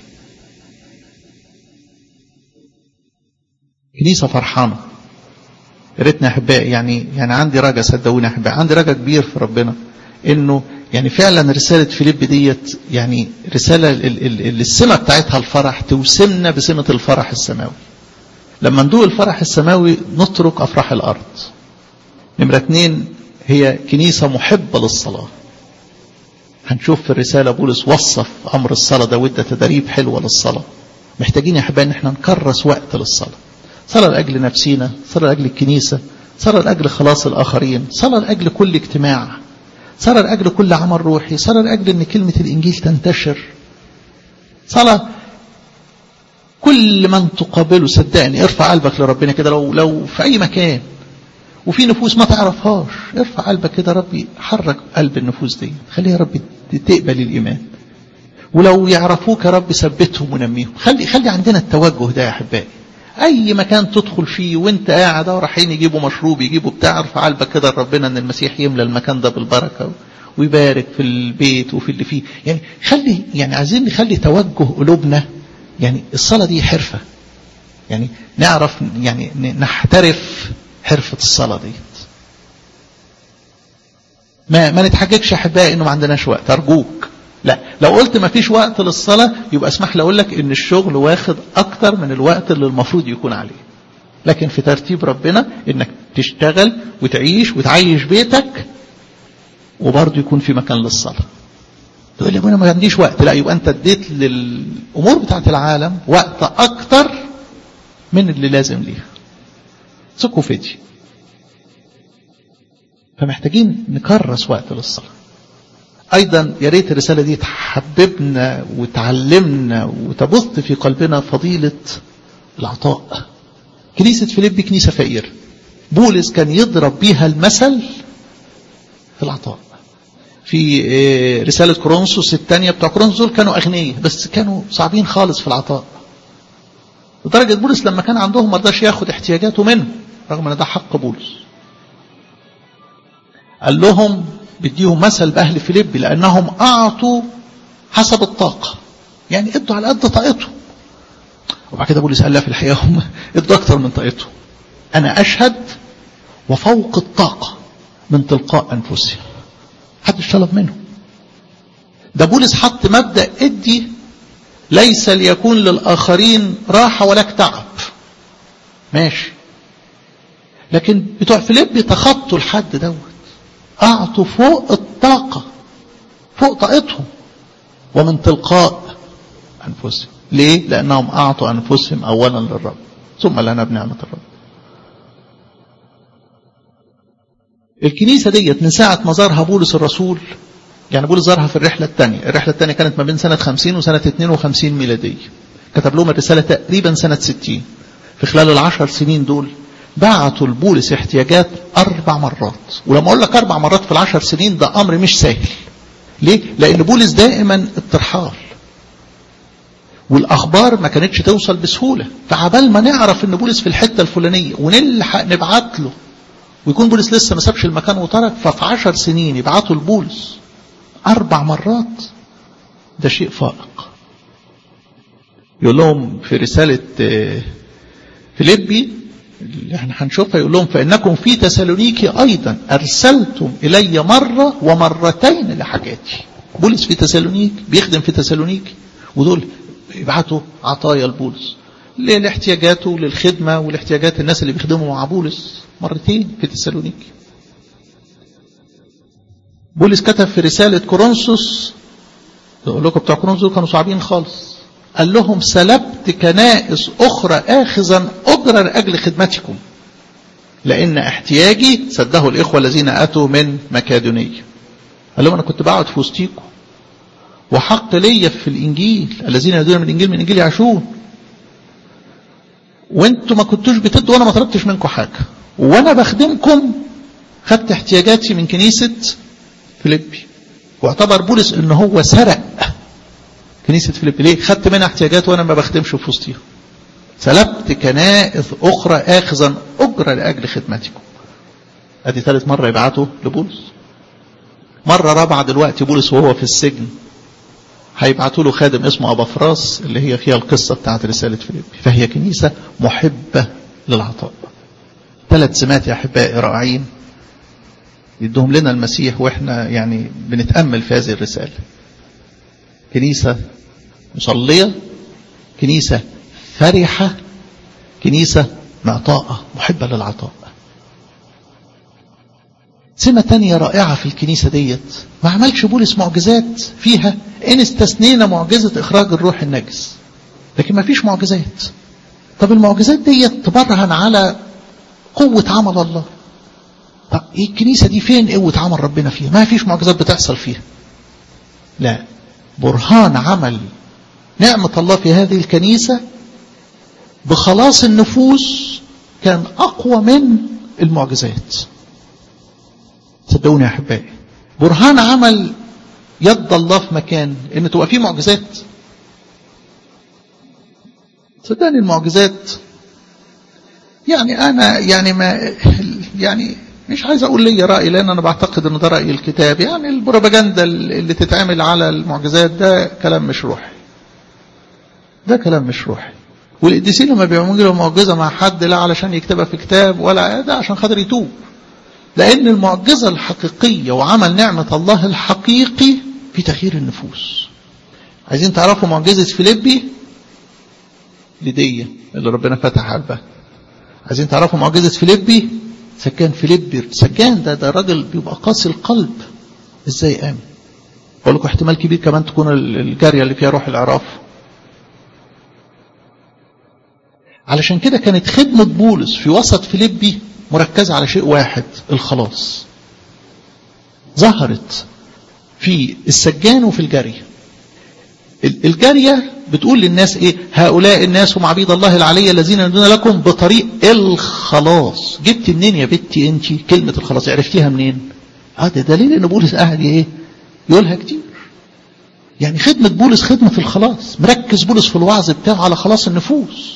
كنيسة فرحانة يا ريتنا احبائي يعني يعني عندي رجا صدقوني احبائي عندي رجا كبير في ربنا انه يعني فعلا رسالة فيليب ديت يعني رسالة اللي السمة بتاعتها الفرح توسمنا بسمة الفرح السماوي لما ندوق الفرح السماوي نترك أفراح الأرض نمرة اتنين هي كنيسة محبة للصلاة هنشوف في الرسالة بولس وصف أمر الصلاة ده وده تدريب حلوة للصلاة محتاجين يا أحبائي إن احنا نكرس وقت للصلاة صلاة لأجل نفسينا صلاة لأجل الكنيسة صلاة لأجل خلاص الآخرين صلاة لأجل كل اجتماع صلاة لأجل كل عمل روحي صلاة لأجل أن كلمة الإنجيل تنتشر صلاة كل من تقابله صدقني ارفع قلبك لربنا كده لو لو في أي مكان وفي نفوس ما تعرفهاش ارفع قلبك كده ربي حرك قلب النفوس دي خليها ربي تقبل الإيمان ولو يعرفوك يا رب ثبتهم ونميهم خلي خلي عندنا التوجه ده يا أحبائي أي مكان تدخل فيه وانت قاعد رايحين يجيبوا مشروب يجيبوا بتاع ارفع قلبك كده ربنا ان المسيح يملى المكان ده بالبركة ويبارك في البيت وفي اللي فيه يعني خلي يعني عايزين نخلي توجه قلوبنا يعني الصلاة دي حرفة يعني نعرف يعني نحترف حرفة الصلاة دي ما ما نتحججش احبائي انه ما عندناش وقت ارجوك لا لو قلت ما فيش وقت للصلاة يبقى اسمح لي اقول لك ان الشغل واخد اكتر من الوقت اللي المفروض يكون عليه لكن في ترتيب ربنا انك تشتغل وتعيش وتعيش بيتك وبرضه يكون في مكان للصلاة تقول لي انا ما عنديش وقت لا يبقى انت اديت للامور بتاعت العالم وقت اكتر من اللي لازم ليها ثقوا في دي فمحتاجين نكرس وقت للصلاة أيضا يا ريت الرسالة دي تحببنا وتعلمنا وتبث في قلبنا فضيلة العطاء كنيسة فيليب كنيسة فقيرة بولس كان يضرب بيها المثل في العطاء في رسالة كورنثوس الثانية بتوع كورنثوس دول كانوا أغنياء بس كانوا صعبين خالص في العطاء لدرجة بولس لما كان عندهم ما رضاش ياخد احتياجاته منهم رغم ان ده حق بولس قال لهم بديهم مثل بأهل فيليب لأنهم أعطوا حسب الطاقة يعني ادوا على قد طاقتهم وبعد كده بولس قال لا في الحقيقة هم ادوا أكتر من طاقتهم أنا أشهد وفوق الطاقة من تلقاء أنفسهم محدش طلب منه ده بولس حط مبدأ ادي ليس ليكون للآخرين راحة ولك تعب ماشي لكن بتوع فيليب تخطوا الحد دوت أعطوا فوق الطاقة فوق طاقتهم ومن تلقاء أنفسهم ليه؟ لأنهم أعطوا أنفسهم أولا للرب ثم لنا بنعمة الرب الكنيسة ديت من ساعة ما زارها بولس الرسول يعني بولس زارها في الرحلة الثانية الرحلة الثانية كانت ما بين سنة 50 وسنة 52 ميلادية كتب لهم الرسالة تقريبا سنة 60 في خلال العشر سنين دول بعتوا لبولس احتياجات أربع مرات ولما أقول لك أربع مرات في العشر سنين ده أمر مش سهل ليه؟ لأن بولس دائما الترحال والأخبار ما كانتش توصل بسهولة فعبال ما نعرف إن بولس في الحتة الفلانية ونلحق نبعت له ويكون بولس لسه ما سابش المكان وترك ففي عشر سنين يبعتوا لبولس أربع مرات ده شيء فائق يقول لهم في رسالة فيليبي اللي احنا هنشوفها يقول لهم فإنكم في تسالونيكي أيضا أرسلتم إلي مرة ومرتين لحاجاتي بولس في تسالونيك بيخدم في تسالونيك ودول يبعتوا عطايا لبولس لاحتياجاته للخدمة والاحتياجات الناس اللي بيخدموا مع بولس مرتين في تسالونيكي بولس كتب في رسالة كورنثوس يقول لكم بتوع كورنثوس كانوا صعبين خالص قال لهم سلبت كنائس أخرى آخذا أجرا لأجل خدمتكم لأن احتياجي سده الإخوة الذين أتوا من مكادونية قال لهم أنا كنت بقعد في وسطيكم وحق ليا في الإنجيل الذين يدون من الإنجيل من إنجيل يعشون وانتوا ما كنتوش بتدوا وانا ما طلبتش منكم حاجة وانا بخدمكم خدت احتياجاتي من كنيسة فيليبي واعتبر بولس ان هو سرق كنيسة فيليبي ليه خدت منها احتياجات وانا ما بخدمش في وسطيها سلبت كنائس اخرى اخذا اجرة لاجل خدمتكم ادي ثالث مرة يبعته لبولس مرة رابعة دلوقتي بولس وهو في السجن هيبعتوا له خادم اسمه أبا فراس اللي هي فيها القصة بتاعت رسالة فيليبي فهي كنيسة محبة للعطاء ثلاث سمات يا أحبائي رائعين يدهم لنا المسيح وإحنا يعني بنتأمل في هذه الرسالة كنيسة مصلية كنيسة فرحة كنيسة معطاءة محبة للعطاء سمة تانية رائعة في الكنيسة ديت ما عملش بولس معجزات فيها إن استثنينا معجزة إخراج الروح النجس لكن ما فيش معجزات طب المعجزات ديت تبرهن على قوة عمل الله طب إيه الكنيسة دي فين قوة عمل ربنا فيها ما فيش معجزات بتحصل فيها لا برهان عمل نعمة الله في هذه الكنيسة بخلاص النفوس كان أقوى من المعجزات صدقوني يا أحبائي برهان عمل يد الله في مكان ان تبقى فيه معجزات صدقني المعجزات يعني انا يعني ما يعني مش عايز اقول لي راي لان انا بعتقد ان ده راي الكتاب يعني البروباجندا اللي تتعمل على المعجزات ده كلام مش روحي ده كلام مش روحي والقديسين لما بيعملوا معجزه مع حد لا علشان يكتبها في كتاب ولا ده عشان خاطر يتوب لأن المعجزة الحقيقية وعمل نعمة الله الحقيقي في تغيير النفوس عايزين تعرفوا معجزة فيليبي لدية اللي ربنا فتح قلبها عايزين تعرفوا معجزة فيليبي سكان فيليبي سكان ده ده راجل بيبقى قاسي القلب ازاي قام بقول لكم احتمال كبير كمان تكون الجارية اللي فيها روح العراف علشان كده كانت خدمة بولس في وسط فيليبي مركزة على شيء واحد الخلاص ظهرت في السجان وفي الجارية الجارية بتقول للناس ايه هؤلاء الناس هم عبيد الله العلي الذين يدون لكم بطريق الخلاص جبت منين يا بنتي انت كلمة الخلاص عرفتيها منين اه ده دليل ان بولس قاعد ايه يقولها كتير يعني خدمة بولس خدمة الخلاص مركز بولس في الوعظ بتاعه على خلاص النفوس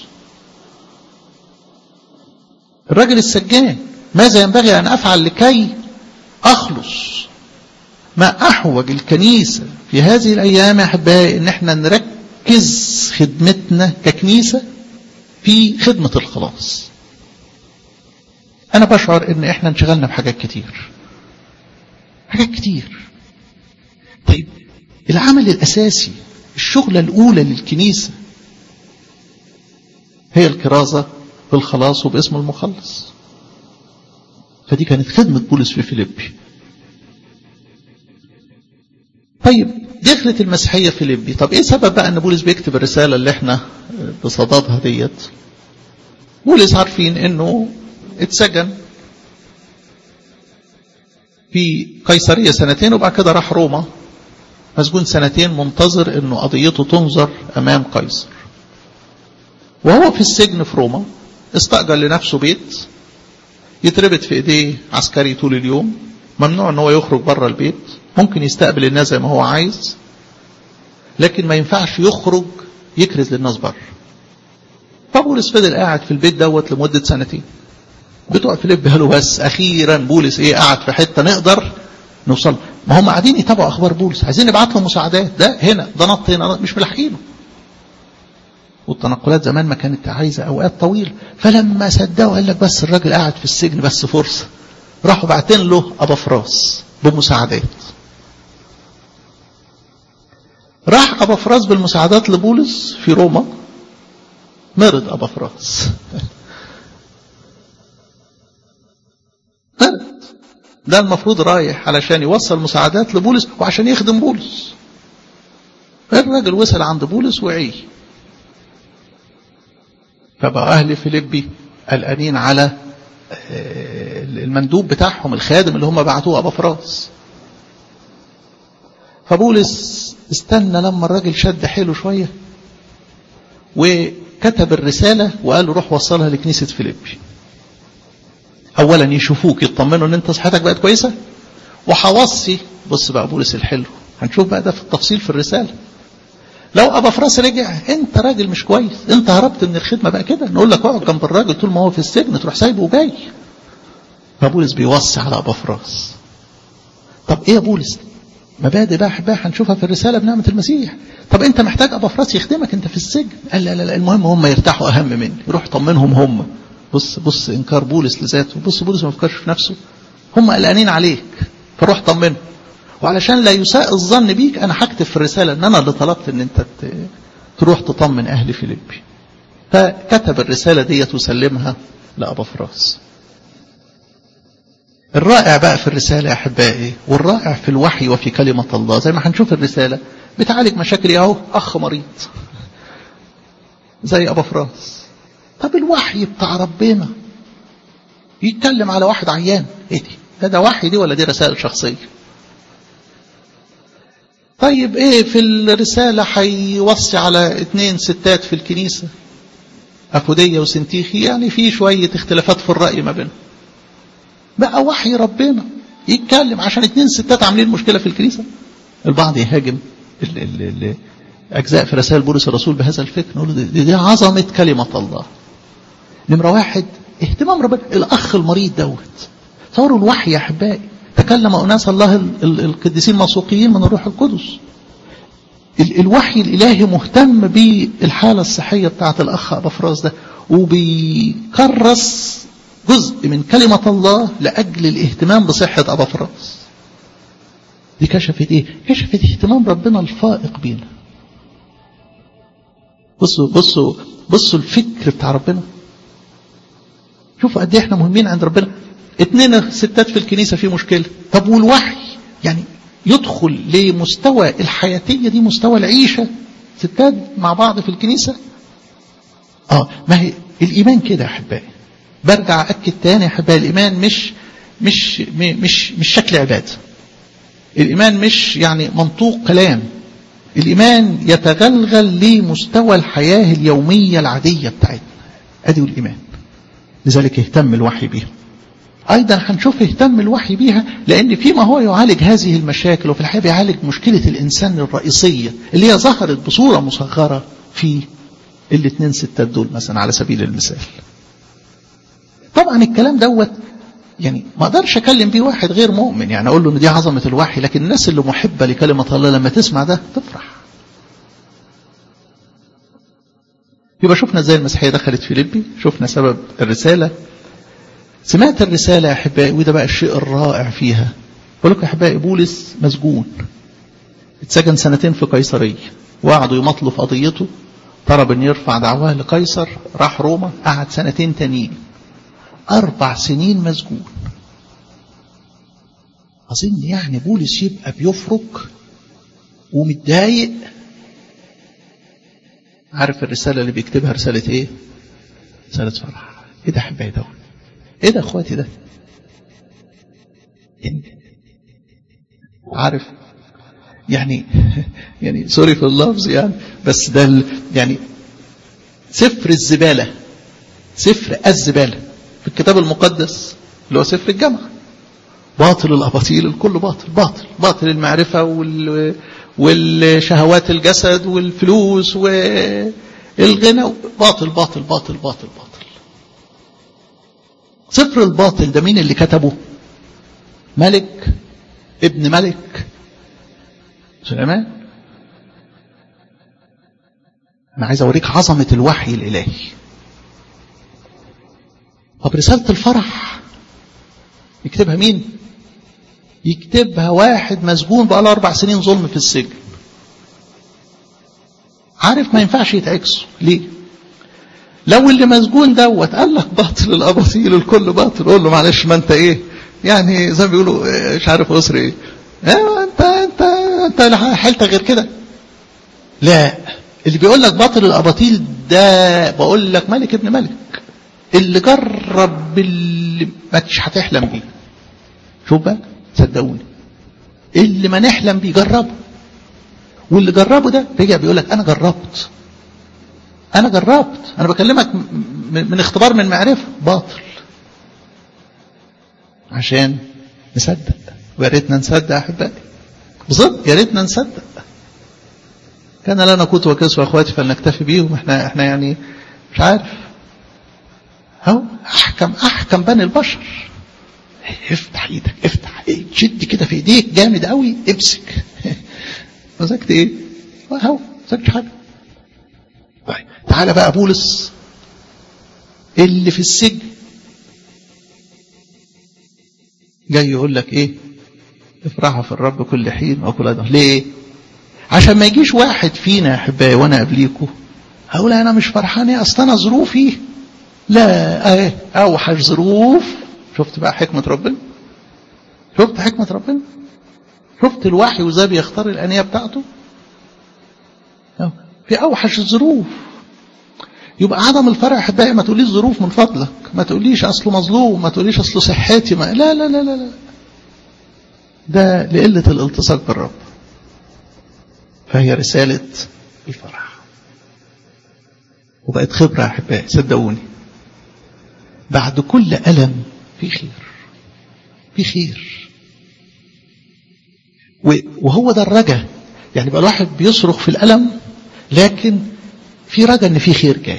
الراجل السجان ماذا ينبغي أن أفعل لكي أخلص ما أحوج الكنيسة في هذه الأيام يا أحبائي إن احنا نركز خدمتنا ككنيسة في خدمة الخلاص أنا بشعر إن احنا انشغلنا بحاجات كتير حاجات كتير طيب العمل الأساسي الشغلة الأولى للكنيسة هي الكرازة بالخلاص وباسم المخلص فدي كانت خدمة بولس في فيليبي طيب دخلت المسيحية في فيليبي طب ايه سبب بقى ان بولس بيكتب الرسالة اللي احنا بصددها ديت بولس عارفين انه اتسجن في قيصرية سنتين وبعد كده راح روما مسجون سنتين منتظر انه قضيته تنظر امام قيصر وهو في السجن في روما استأجر لنفسه بيت يتربط في ايديه عسكري طول اليوم ممنوع ان هو يخرج بره البيت ممكن يستقبل الناس زي ما هو عايز لكن ما ينفعش يخرج يكرز للناس بره فبولس فضل قاعد في البيت دوت لمدة سنتين بتوع فيليب قالوا بس اخيرا بولس ايه قاعد في حته نقدر نوصل ما هم قاعدين يتابعوا اخبار بولس عايزين نبعت له مساعدات ده هنا ده نط هنا مش ملاحقينه والتنقلات زمان ما كانت عايزه اوقات طويله فلما صدقوا قال لك بس الراجل قاعد في السجن بس فرصه راحوا باعتين له ابا فراس بمساعدات راح ابا فراس بالمساعدات لبولس في روما مرض ابا فراس مرض ده المفروض رايح علشان يوصل مساعدات لبولس وعشان يخدم بولس الراجل وصل عند بولس وعي فبقى أهل فيليبي قلقانين على المندوب بتاعهم الخادم اللي هم بعتوه أبا فراس فبولس استنى لما الراجل شد حيله شوية وكتب الرسالة وقال له روح وصلها لكنيسة فيليبي أولا يشوفوك يطمنوا ان انت صحتك بقت كويسة وحوصي بص بقى بولس الحلو هنشوف بقى ده في التفصيل في الرسالة لو ابا فراس رجع انت راجل مش كويس انت هربت من الخدمه بقى كده نقول لك اقعد جنب الراجل طول ما هو في السجن تروح سايبه وجاي فبولس بيوصي على ابا فراس طب ايه يا بولس مبادئ بقى احبها هنشوفها في الرساله بنعمه المسيح طب انت محتاج ابا فراس يخدمك انت في السجن قال لا لا لا المهم هم يرتاحوا اهم مني يروح طمنهم هم بص بص انكار بولس لذاته بص بولس ما فكرش في نفسه هم قلقانين عليك فروح طمنهم وعلشان لا يساء الظن بيك انا هكتب في الرساله ان انا اللي طلبت ان انت تروح تطمن اهل فيليبي فكتب الرساله ديت وسلمها لابا فراس الرائع بقى في الرساله يا احبائي والرائع في الوحي وفي كلمه الله زي ما هنشوف الرساله بتعالج مشاكل اهو اخ مريض زي ابا فراس طب الوحي بتاع ربنا يتكلم على واحد عيان ايه دي ده ده وحي دي ولا دي رسائل شخصيه طيب ايه في الرسالة هيوصي على اتنين ستات في الكنيسة أفودية وسنتيخي يعني في شوية اختلافات في الرأي ما بينهم بقى وحي ربنا يتكلم عشان اتنين ستات عاملين مشكلة في الكنيسة البعض يهاجم ال ال ال أجزاء في رسائل بولس الرسول بهذا الفكر نقول دي, دي عظمة كلمة الله نمرة واحد اهتمام ربنا الأخ المريض دوت تصوروا الوحي يا أحبائي تكلم أناس الله القديسين الموثوقين من الروح القدس الوحي الإلهي مهتم بالحالة الصحية بتاعة الأخ أبا فراس ده وبيكرس جزء من كلمة الله لأجل الاهتمام بصحة أبا فراس دي كشفت ايه كشفت اهتمام ربنا الفائق بينا بصوا بصوا بصوا الفكر بتاع ربنا شوفوا قد ايه احنا مهمين عند ربنا اتنين ستات في الكنيسة في مشكلة طب والوحي يعني يدخل لمستوى الحياتية دي مستوى العيشة ستات مع بعض في الكنيسة اه ما هي الإيمان كده يا أحبائي برجع أكد تاني يا أحبائي الإيمان مش مش مش مش شكل عبادة الإيمان مش يعني منطوق كلام الإيمان يتغلغل لمستوى الحياة اليومية العادية بتاعتنا أدي الإيمان لذلك اهتم الوحي بيها أيضا هنشوف اهتم الوحي بيها لأن فيما هو يعالج هذه المشاكل وفي الحقيقة بيعالج مشكلة الإنسان الرئيسية اللي هي ظهرت بصورة مصغرة في الاثنين ستات دول مثلا على سبيل المثال طبعا الكلام دوت يعني ما اقدرش اكلم بيه واحد غير مؤمن يعني اقول له ان دي عظمه الوحي لكن الناس اللي محبه لكلمه الله لما تسمع ده تفرح يبقى شفنا ازاي المسيحيه دخلت فيليبي شفنا سبب الرساله سمعت الرساله يا احبائي وده بقى الشيء الرائع فيها بقول لكم يا احبائي بولس مسجون اتسجن سنتين في قيصريه وقعدوا يمطلوا في قضيته طلب ان يرفع دعواه لقيصر راح روما قعد سنتين تانيين أربع سنين مسجون أظن يعني بولس يبقى بيفرك ومتضايق عارف الرسالة اللي بيكتبها رسالة إيه؟ رسالة فرح إيه ده حبايبي ده؟ إيه ده إخواتي ده؟ عارف يعني يعني سوري في اللفظ يعني بس ده يعني سفر الزبالة سفر الزبالة في الكتاب المقدس اللي هو سفر الجامعة باطل الأباطيل الكل باطل باطل باطل المعرفة وال والشهوات الجسد والفلوس والغنى باطل باطل باطل باطل باطل سفر الباطل ده مين اللي كتبه ملك ابن ملك سليمان أنا عايز أوريك عظمة الوحي الإلهي طب رسالة الفرح يكتبها مين يكتبها واحد مسجون بقى له أربع سنين ظلم في السجن عارف ما ينفعش يتعكسوا ليه لو اللي مسجون دوت قال لك باطل الاباطيل الكل باطل قول له معلش ما انت ايه يعني زي ما بيقولوا مش عارف اسري ايه اه انت انت انت حالتك غير كده لا اللي بيقول لك باطل الاباطيل ده بقول لك ملك ابن ملك اللي جرب اللي مش هتحلم بيه شوف بقى صدقوني اللي ما نحلم بيه جربه واللي جربه ده رجع بيقول لك انا جربت انا جربت انا بكلمك من اختبار من معرفه باطل عشان نصدق ويا ريتنا نصدق يا احبائي بالظبط يا ريتنا نصدق كان لنا قوت وكسوة اخواتي فلنكتفي بيهم احنا احنا يعني مش عارف اهو احكم احكم بني البشر افتح ايدك افتح ايه شد كده في ايديك جامد قوي امسك مسكت ايه اهو مسكتش حاجه طيب تعالى بقى بولس اللي في السجن جاي يقول لك ايه افرحوا في الرب كل حين وكل أدم ليه عشان ما يجيش واحد فينا يا احبائي وانا قبليكم اقول انا مش فرحان ايه اصل انا ظروفي لا اهي اوحش ظروف شفت بقى حكمة ربنا شفت حكمة ربنا شفت الوحي وازاي بيختار الانية بتاعته في اوحش الظروف يبقى عدم الفرح احبائي ما تقوليش ظروف من فضلك ما تقوليش اصله مظلوم ما تقوليش اصله صحتي ما لا لا لا لا لا ده لقلة الالتصاق بالرب فهي رسالة الفرح وبقت خبرة يا احبائي صدقوني بعد كل ألم في خير في خير وهو ده الرجا يعني بقى الواحد بيصرخ في الألم لكن في رجا ان في خير جاي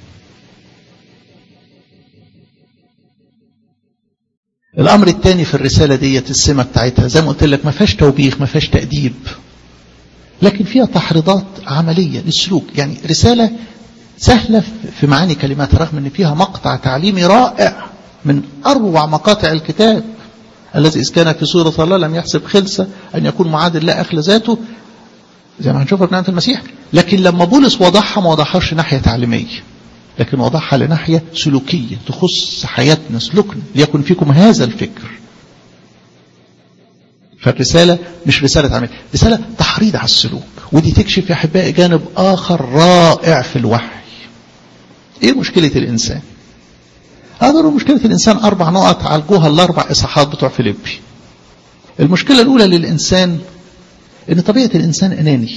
الامر الثاني في الرساله ديت السمه بتاعتها زي ما قلت لك ما فيهاش توبيخ ما فيهاش تاديب لكن فيها تحريضات عمليه للسلوك يعني رساله سهله في معاني كلماتها رغم ان فيها مقطع تعليمي رائع من اروع مقاطع الكتاب الذي اذ كان في سوره الله لم يحسب خلسه ان يكون معادل لا اخل ذاته زي ما هنشوفها في نعمة المسيح لكن لما بولس وضعها ما وضعهاش ناحية تعليمية لكن وضعها لناحية سلوكية تخص حياتنا سلوكنا ليكن فيكم هذا الفكر فالرسالة مش رسالة عمل رسالة تحريض على السلوك ودي تكشف يا أحبائي جانب آخر رائع في الوحي ايه مشكلة الانسان هذا مشكلة الانسان اربع نقط عالجوها الاربع اصحاحات بتوع فيليبي المشكلة الاولى للانسان ان طبيعة الانسان اناني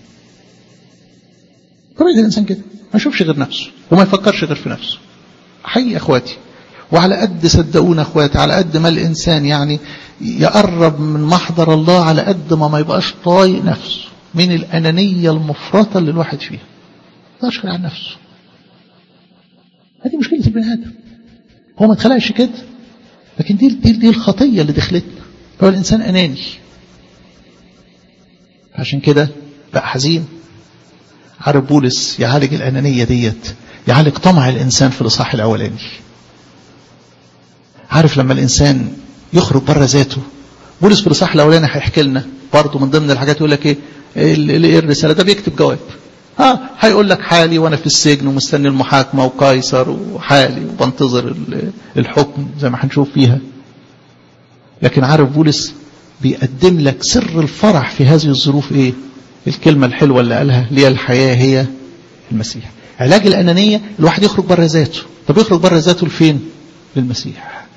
طبيعة الانسان كده ما يشوفش غير نفسه وما يفكرش غير في نفسه حقيقي اخواتي وعلى قد صدقونا اخواتي على قد ما الانسان يعني يقرب من محضر الله على قد ما ما يبقاش طايق نفسه من الانانيه المفرطه اللي الواحد فيها ما غير عن نفسه هذه مشكله البني ادم هو ما اتخلقش كده لكن دي دي, دي الخطيه اللي دخلتنا هو الانسان اناني عشان كده بقى حزين عارف بولس يعالج الانانيه ديت يعالج طمع الانسان في الاصحاح الاولاني عارف لما الانسان يخرج بره ذاته بولس في الاصحاح الاولاني هيحكي لنا برضه من ضمن الحاجات يقول لك ايه ايه الرساله ده بيكتب جواب ها هيقول لك حالي وانا في السجن ومستني المحاكمه وقيصر وحالي وبنتظر الحكم زي ما هنشوف فيها لكن عارف بولس بيقدم لك سر الفرح في هذه الظروف ايه الكلمه الحلوه اللي قالها لي الحياه هي المسيح علاج الانانيه الواحد يخرج بره ذاته طب يخرج بره ذاته لفين للمسيح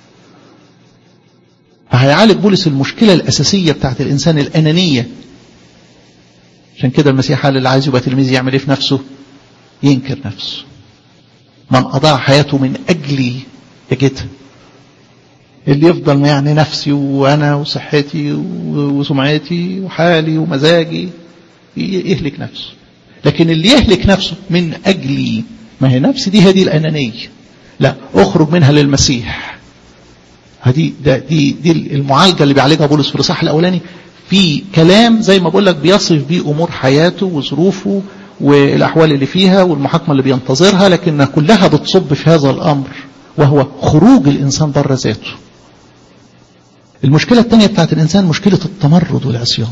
فهيعالج بولس المشكلة الأساسية بتاعت الإنسان الأنانية عشان كده المسيح قال اللي عايز يبقى تلميذ يعمل ايه في نفسه ينكر نفسه من أضاع حياته من أجلي يجدها اللي يفضل يعني نفسي وأنا وصحتي وسمعتي وحالي ومزاجي يهلك نفسه لكن اللي يهلك نفسه من أجلي ما هي نفسي دي هذه الأنانية لا أخرج منها للمسيح هدي ده دي دي المعالجه اللي بيعالجها بولس في الاصحاح الاولاني في كلام زي ما بقول لك بيصف بيه امور حياته وظروفه والاحوال اللي فيها والمحاكمه اللي بينتظرها لكنها كلها بتصب في هذا الامر وهو خروج الانسان بره ذاته. المشكله الثانيه بتاعت الانسان مشكله التمرد والعصيان.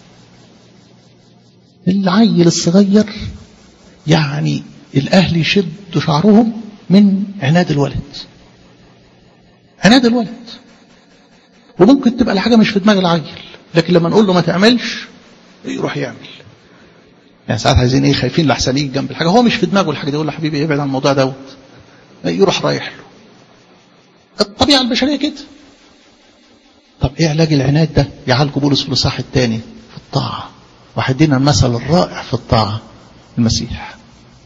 العيل الصغير يعني الاهل يشدوا شعرهم من عناد الولد. عناد الولد وممكن تبقى الحاجة مش في دماغ العيل لكن لما نقول له ما تعملش يروح يعمل يعني ساعات عايزين ايه خايفين لحسن يجي جنب الحاجة هو مش في دماغه الحاجة دي يقول له حبيبي ابعد عن الموضوع دوت يروح رايح له الطبيعة البشرية كده طب ايه علاج العناد ده يعالجه بولس في الاصحاح الثاني في الطاعة وهيدينا المثل الرائع في الطاعة المسيح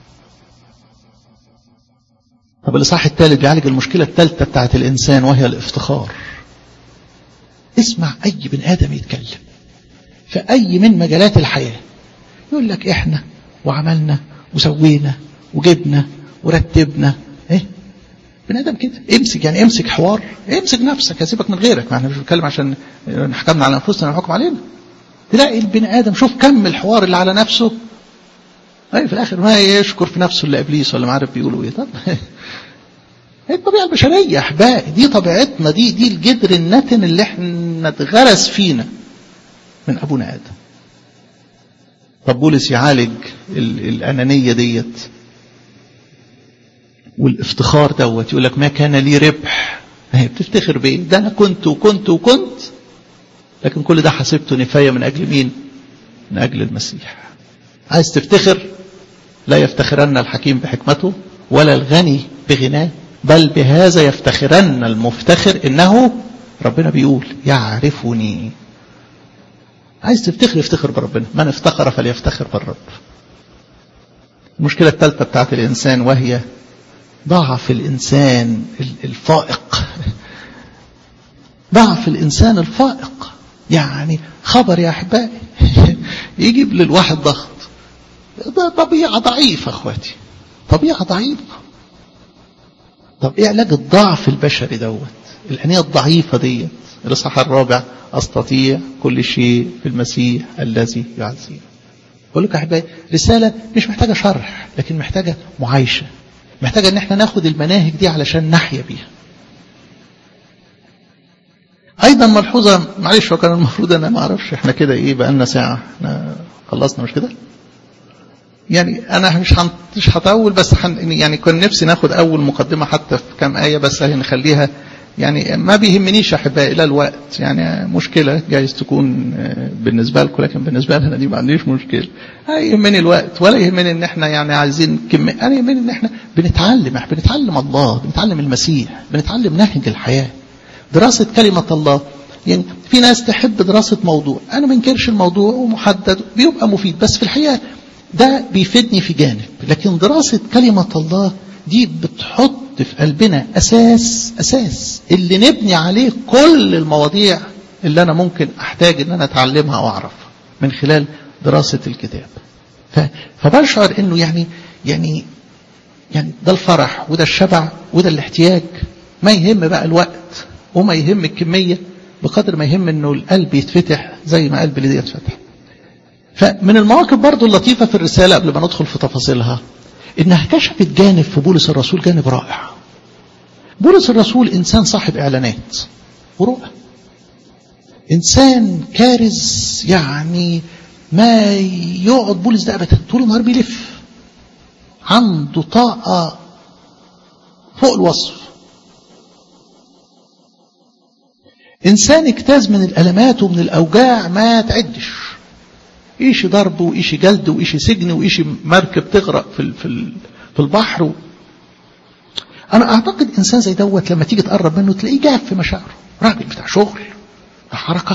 طب الإصحاح الثالث بيعالج المشكلة الثالثة بتاعت الإنسان وهي الافتخار اسمع أي بني آدم يتكلم في أي من مجالات الحياة يقول لك إحنا وعملنا وسوينا وجبنا ورتبنا إيه بني آدم كده امسك يعني امسك حوار امسك نفسك هسيبك من غيرك ما احنا مش بنتكلم عشان نحكمنا على أنفسنا نحكم علينا تلاقي البني آدم شوف كم الحوار اللي على نفسه أي في الآخر ما يشكر في نفسه اللي إبليس ولا ما عارف بيقولوا إيه طب هي الطبيعة البشرية يا أحبائي دي طبيعتنا دي دي الجدر النتن اللي احنا اتغرس فينا من أبونا آدم طب بولس يعالج الأنانية ديت والافتخار دوت يقول لك ما كان لي ربح هي بتفتخر بإيه ده أنا كنت وكنت وكنت لكن كل ده حسبته نفاية من أجل مين من أجل المسيح عايز تفتخر لا يفتخرن الحكيم بحكمته ولا الغني بغناه بل بهذا يفتخرن المفتخر انه ربنا بيقول يعرفني عايز تفتخر افتخر بربنا من افتخر فليفتخر بالرب المشكلة الثالثة بتاعت الإنسان وهي ضعف الإنسان الفائق ضعف الإنسان الفائق يعني خبر يا أحبائي يجيب للواحد ضغط ده طبيعة ضعيفة أخواتي طبيعة ضعيفة طب ايه علاج الضعف البشري دوت العناية الضعيفة ديت الإصحاح الرابع أستطيع كل شيء في المسيح الذي يعزيني بقول لك يا أحبائي رسالة مش محتاجة شرح لكن محتاجة معايشة محتاجة إن احنا ناخد المناهج دي علشان نحيا بيها أيضا ملحوظة معلش هو كان المفروض أنا ما أعرفش احنا كده إيه بقى لنا ساعة احنا خلصنا مش كده؟ يعني انا مش مش هطول بس حن يعني كان نفسي ناخد اول مقدمه حتى في كام ايه بس نخليها يعني ما بيهمنيش احبائي لا الوقت يعني مشكله جايز تكون بالنسبه لكم لكن بالنسبه لنا دي ما عنديش مشكله لا يهمني الوقت ولا يهمني ان احنا يعني عايزين كم انا يهمني ان احنا بنتعلم احنا بنتعلم الله بنتعلم المسيح بنتعلم نهج الحياه دراسه كلمه الله يعني في ناس تحب دراسه موضوع انا ما انكرش الموضوع ومحدد بيبقى مفيد بس في الحقيقه ده بيفيدني في جانب لكن دراسه كلمه الله دي بتحط في قلبنا أساس أساس اللي نبني عليه كل المواضيع اللي أنا ممكن أحتاج إن أنا أتعلمها وأعرفها من خلال دراسة الكتاب فبشعر إنه يعني يعني يعني ده الفرح وده الشبع وده الاحتياج ما يهم بقى الوقت وما يهم الكمية بقدر ما يهم إنه القلب يتفتح زي ما قلب ليه يتفتح فمن المواقف برضو اللطيفة في الرسالة قبل ما ندخل في تفاصيلها انها كشفت جانب في بولس الرسول جانب رائع بولس الرسول انسان صاحب اعلانات ورؤى انسان كارز يعني ما يقعد بولس ده ابدا طول النهار بيلف عنده طاقه فوق الوصف انسان اجتاز من الالمات ومن الاوجاع ما تعدش ايش ضرب وايش جلد وايش سجن وايش مركب تغرق في في في البحر و... انا اعتقد انسان زي دوت لما تيجي تقرب منه تلاقيه جاف في مشاعره راجل بتاع شغل بتاع حركه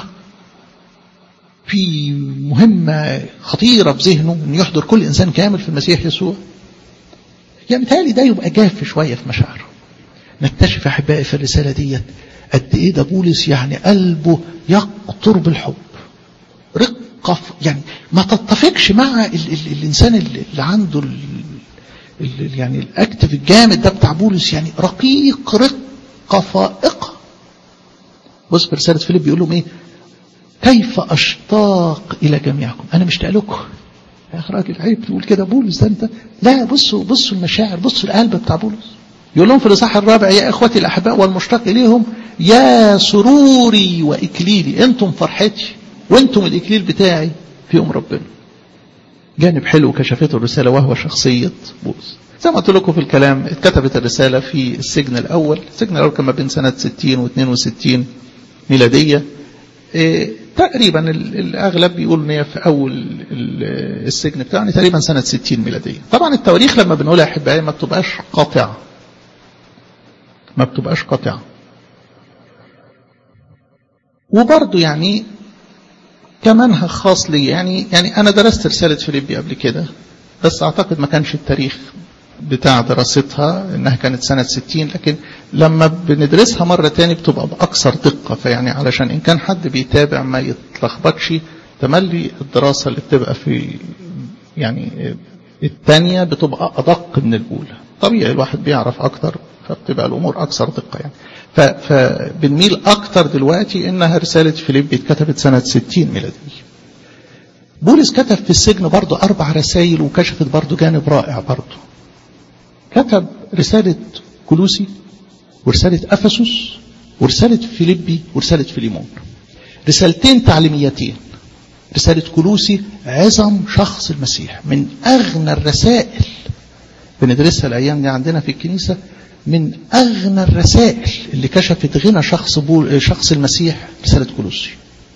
في مهمه خطيره في ذهنه انه يحضر كل انسان كامل في المسيح يسوع يعني متهيألي ده يبقى جاف شويه في مشاعره نكتشف احبائي في الرساله ديت قد ايه ده بولس يعني قلبه يقطر بالحب رق يعني ما تتفقش مع ال ال الانسان اللي عنده ال ال يعني الاكتف الجامد ده بتاع بولس يعني رقيق رقه فائقه بص في رساله فيليب بيقول لهم ايه كيف اشتاق الى جميعكم انا مشتاق لكم يا اخي راجل عيب تقول كده بولس ده انت لا بصوا بصوا المشاعر بصوا القلب بتاع بولس يقول لهم في الاصحاح الرابع يا اخوتي الاحباء والمشتاق اليهم يا سروري واكليلي انتم فرحتي وانتم الاكليل بتاعي في يوم ربنا جانب حلو كشفته الرساله وهو شخصيه بولس زي ما قلت لكم في الكلام اتكتبت الرساله في السجن الاول السجن الاول كان ما بين سنه 60 و 62 ميلاديه إيه تقريبا الاغلب بيقول ان هي في اول السجن بتاعه تقريبا سنه 60 ميلاديه طبعا التواريخ لما بنقولها يا احبائي ما بتبقاش قاطعه ما بتبقاش قاطعه وبرضه يعني كمنهج خاص لي يعني يعني انا درست رساله فيليبي قبل كده بس اعتقد ما كانش التاريخ بتاع دراستها انها كانت سنه 60 لكن لما بندرسها مره تاني بتبقى باكثر دقه فيعني علشان ان كان حد بيتابع ما يتلخبطش تملي الدراسه اللي بتبقى في يعني الثانيه بتبقى ادق من الاولى طبيعي الواحد بيعرف اكتر فبتبقى الامور اكثر دقه يعني فبنميل اكتر دلوقتي انها رساله فيليب اتكتبت سنه 60 ميلاديه بولس كتب في السجن برضه اربع رسائل وكشفت برضه جانب رائع برضه كتب رساله كلوسي ورساله افسس ورساله فيليبي ورساله فيليمون رسالتين تعليميتين رسالة كلوسي عظم شخص المسيح من أغنى الرسائل بندرسها الأيام دي عندنا في الكنيسة من أغنى الرسائل اللي كشفت غنى شخص بول شخص المسيح رسالة كلوسي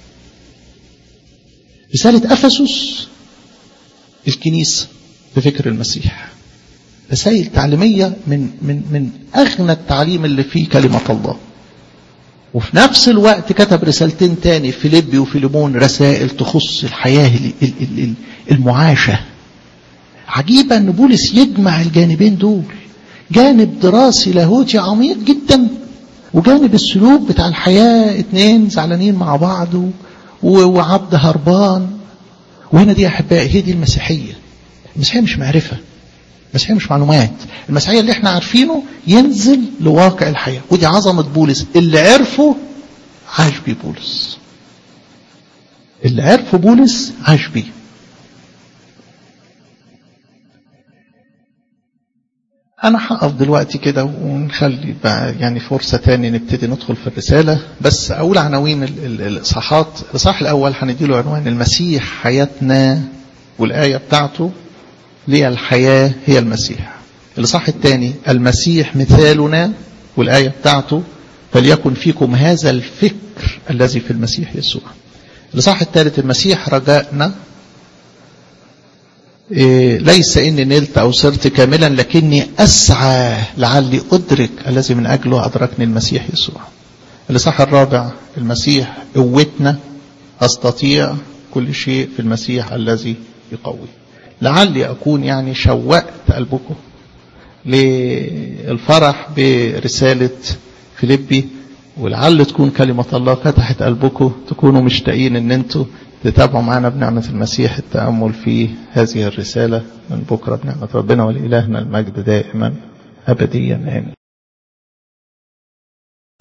رسالة أفسس الكنيسة بفكر المسيح رسائل تعليمية من من من أغنى التعليم اللي فيه كلمة الله وفي نفس الوقت كتب رسالتين تاني فيليبي وفيليمون رسائل تخص الحياة المعاشة عجيبة أن بولس يجمع الجانبين دول جانب دراسي لاهوتي عميق جدا وجانب السلوك بتاع الحياة اتنين زعلانين مع بعض وعبد هربان وهنا دي أحبائي هي دي المسيحية المسيحية مش معرفة المسيحية مش معلومات المسيحية اللي احنا عارفينه ينزل لواقع الحياة ودي عظمة بولس اللي عرفه عاش بيه بولس اللي عرفه بولس عاش بيه أنا هقف دلوقتي كده ونخلي بقى يعني فرصة تاني نبتدي ندخل في الرسالة بس أقول عناوين الإصحاحات الإصحاح الأول هنديله عنوان المسيح حياتنا والآية بتاعته لي الحياة هي المسيح الإصحاح الثاني المسيح مثالنا والآية بتاعته فليكن فيكم هذا الفكر الذي في المسيح يسوع الإصحاح الثالث المسيح رجائنا إيه ليس إني نلت أو صرت كاملا لكني أسعى لعلي أدرك الذي من أجله أدركني المسيح يسوع الإصحاح الرابع المسيح قوتنا أستطيع كل شيء في المسيح الذي يقوي لعلي أكون يعني شوقت قلبكم للفرح برسالة فيليبي ولعل تكون كلمة الله فتحت قلبكم تكونوا مشتاقين ان انتوا تتابعوا معنا بنعمة المسيح التأمل في هذه الرسالة من بكرة بنعمة ربنا ولإلهنا المجد دائما أبديا آمين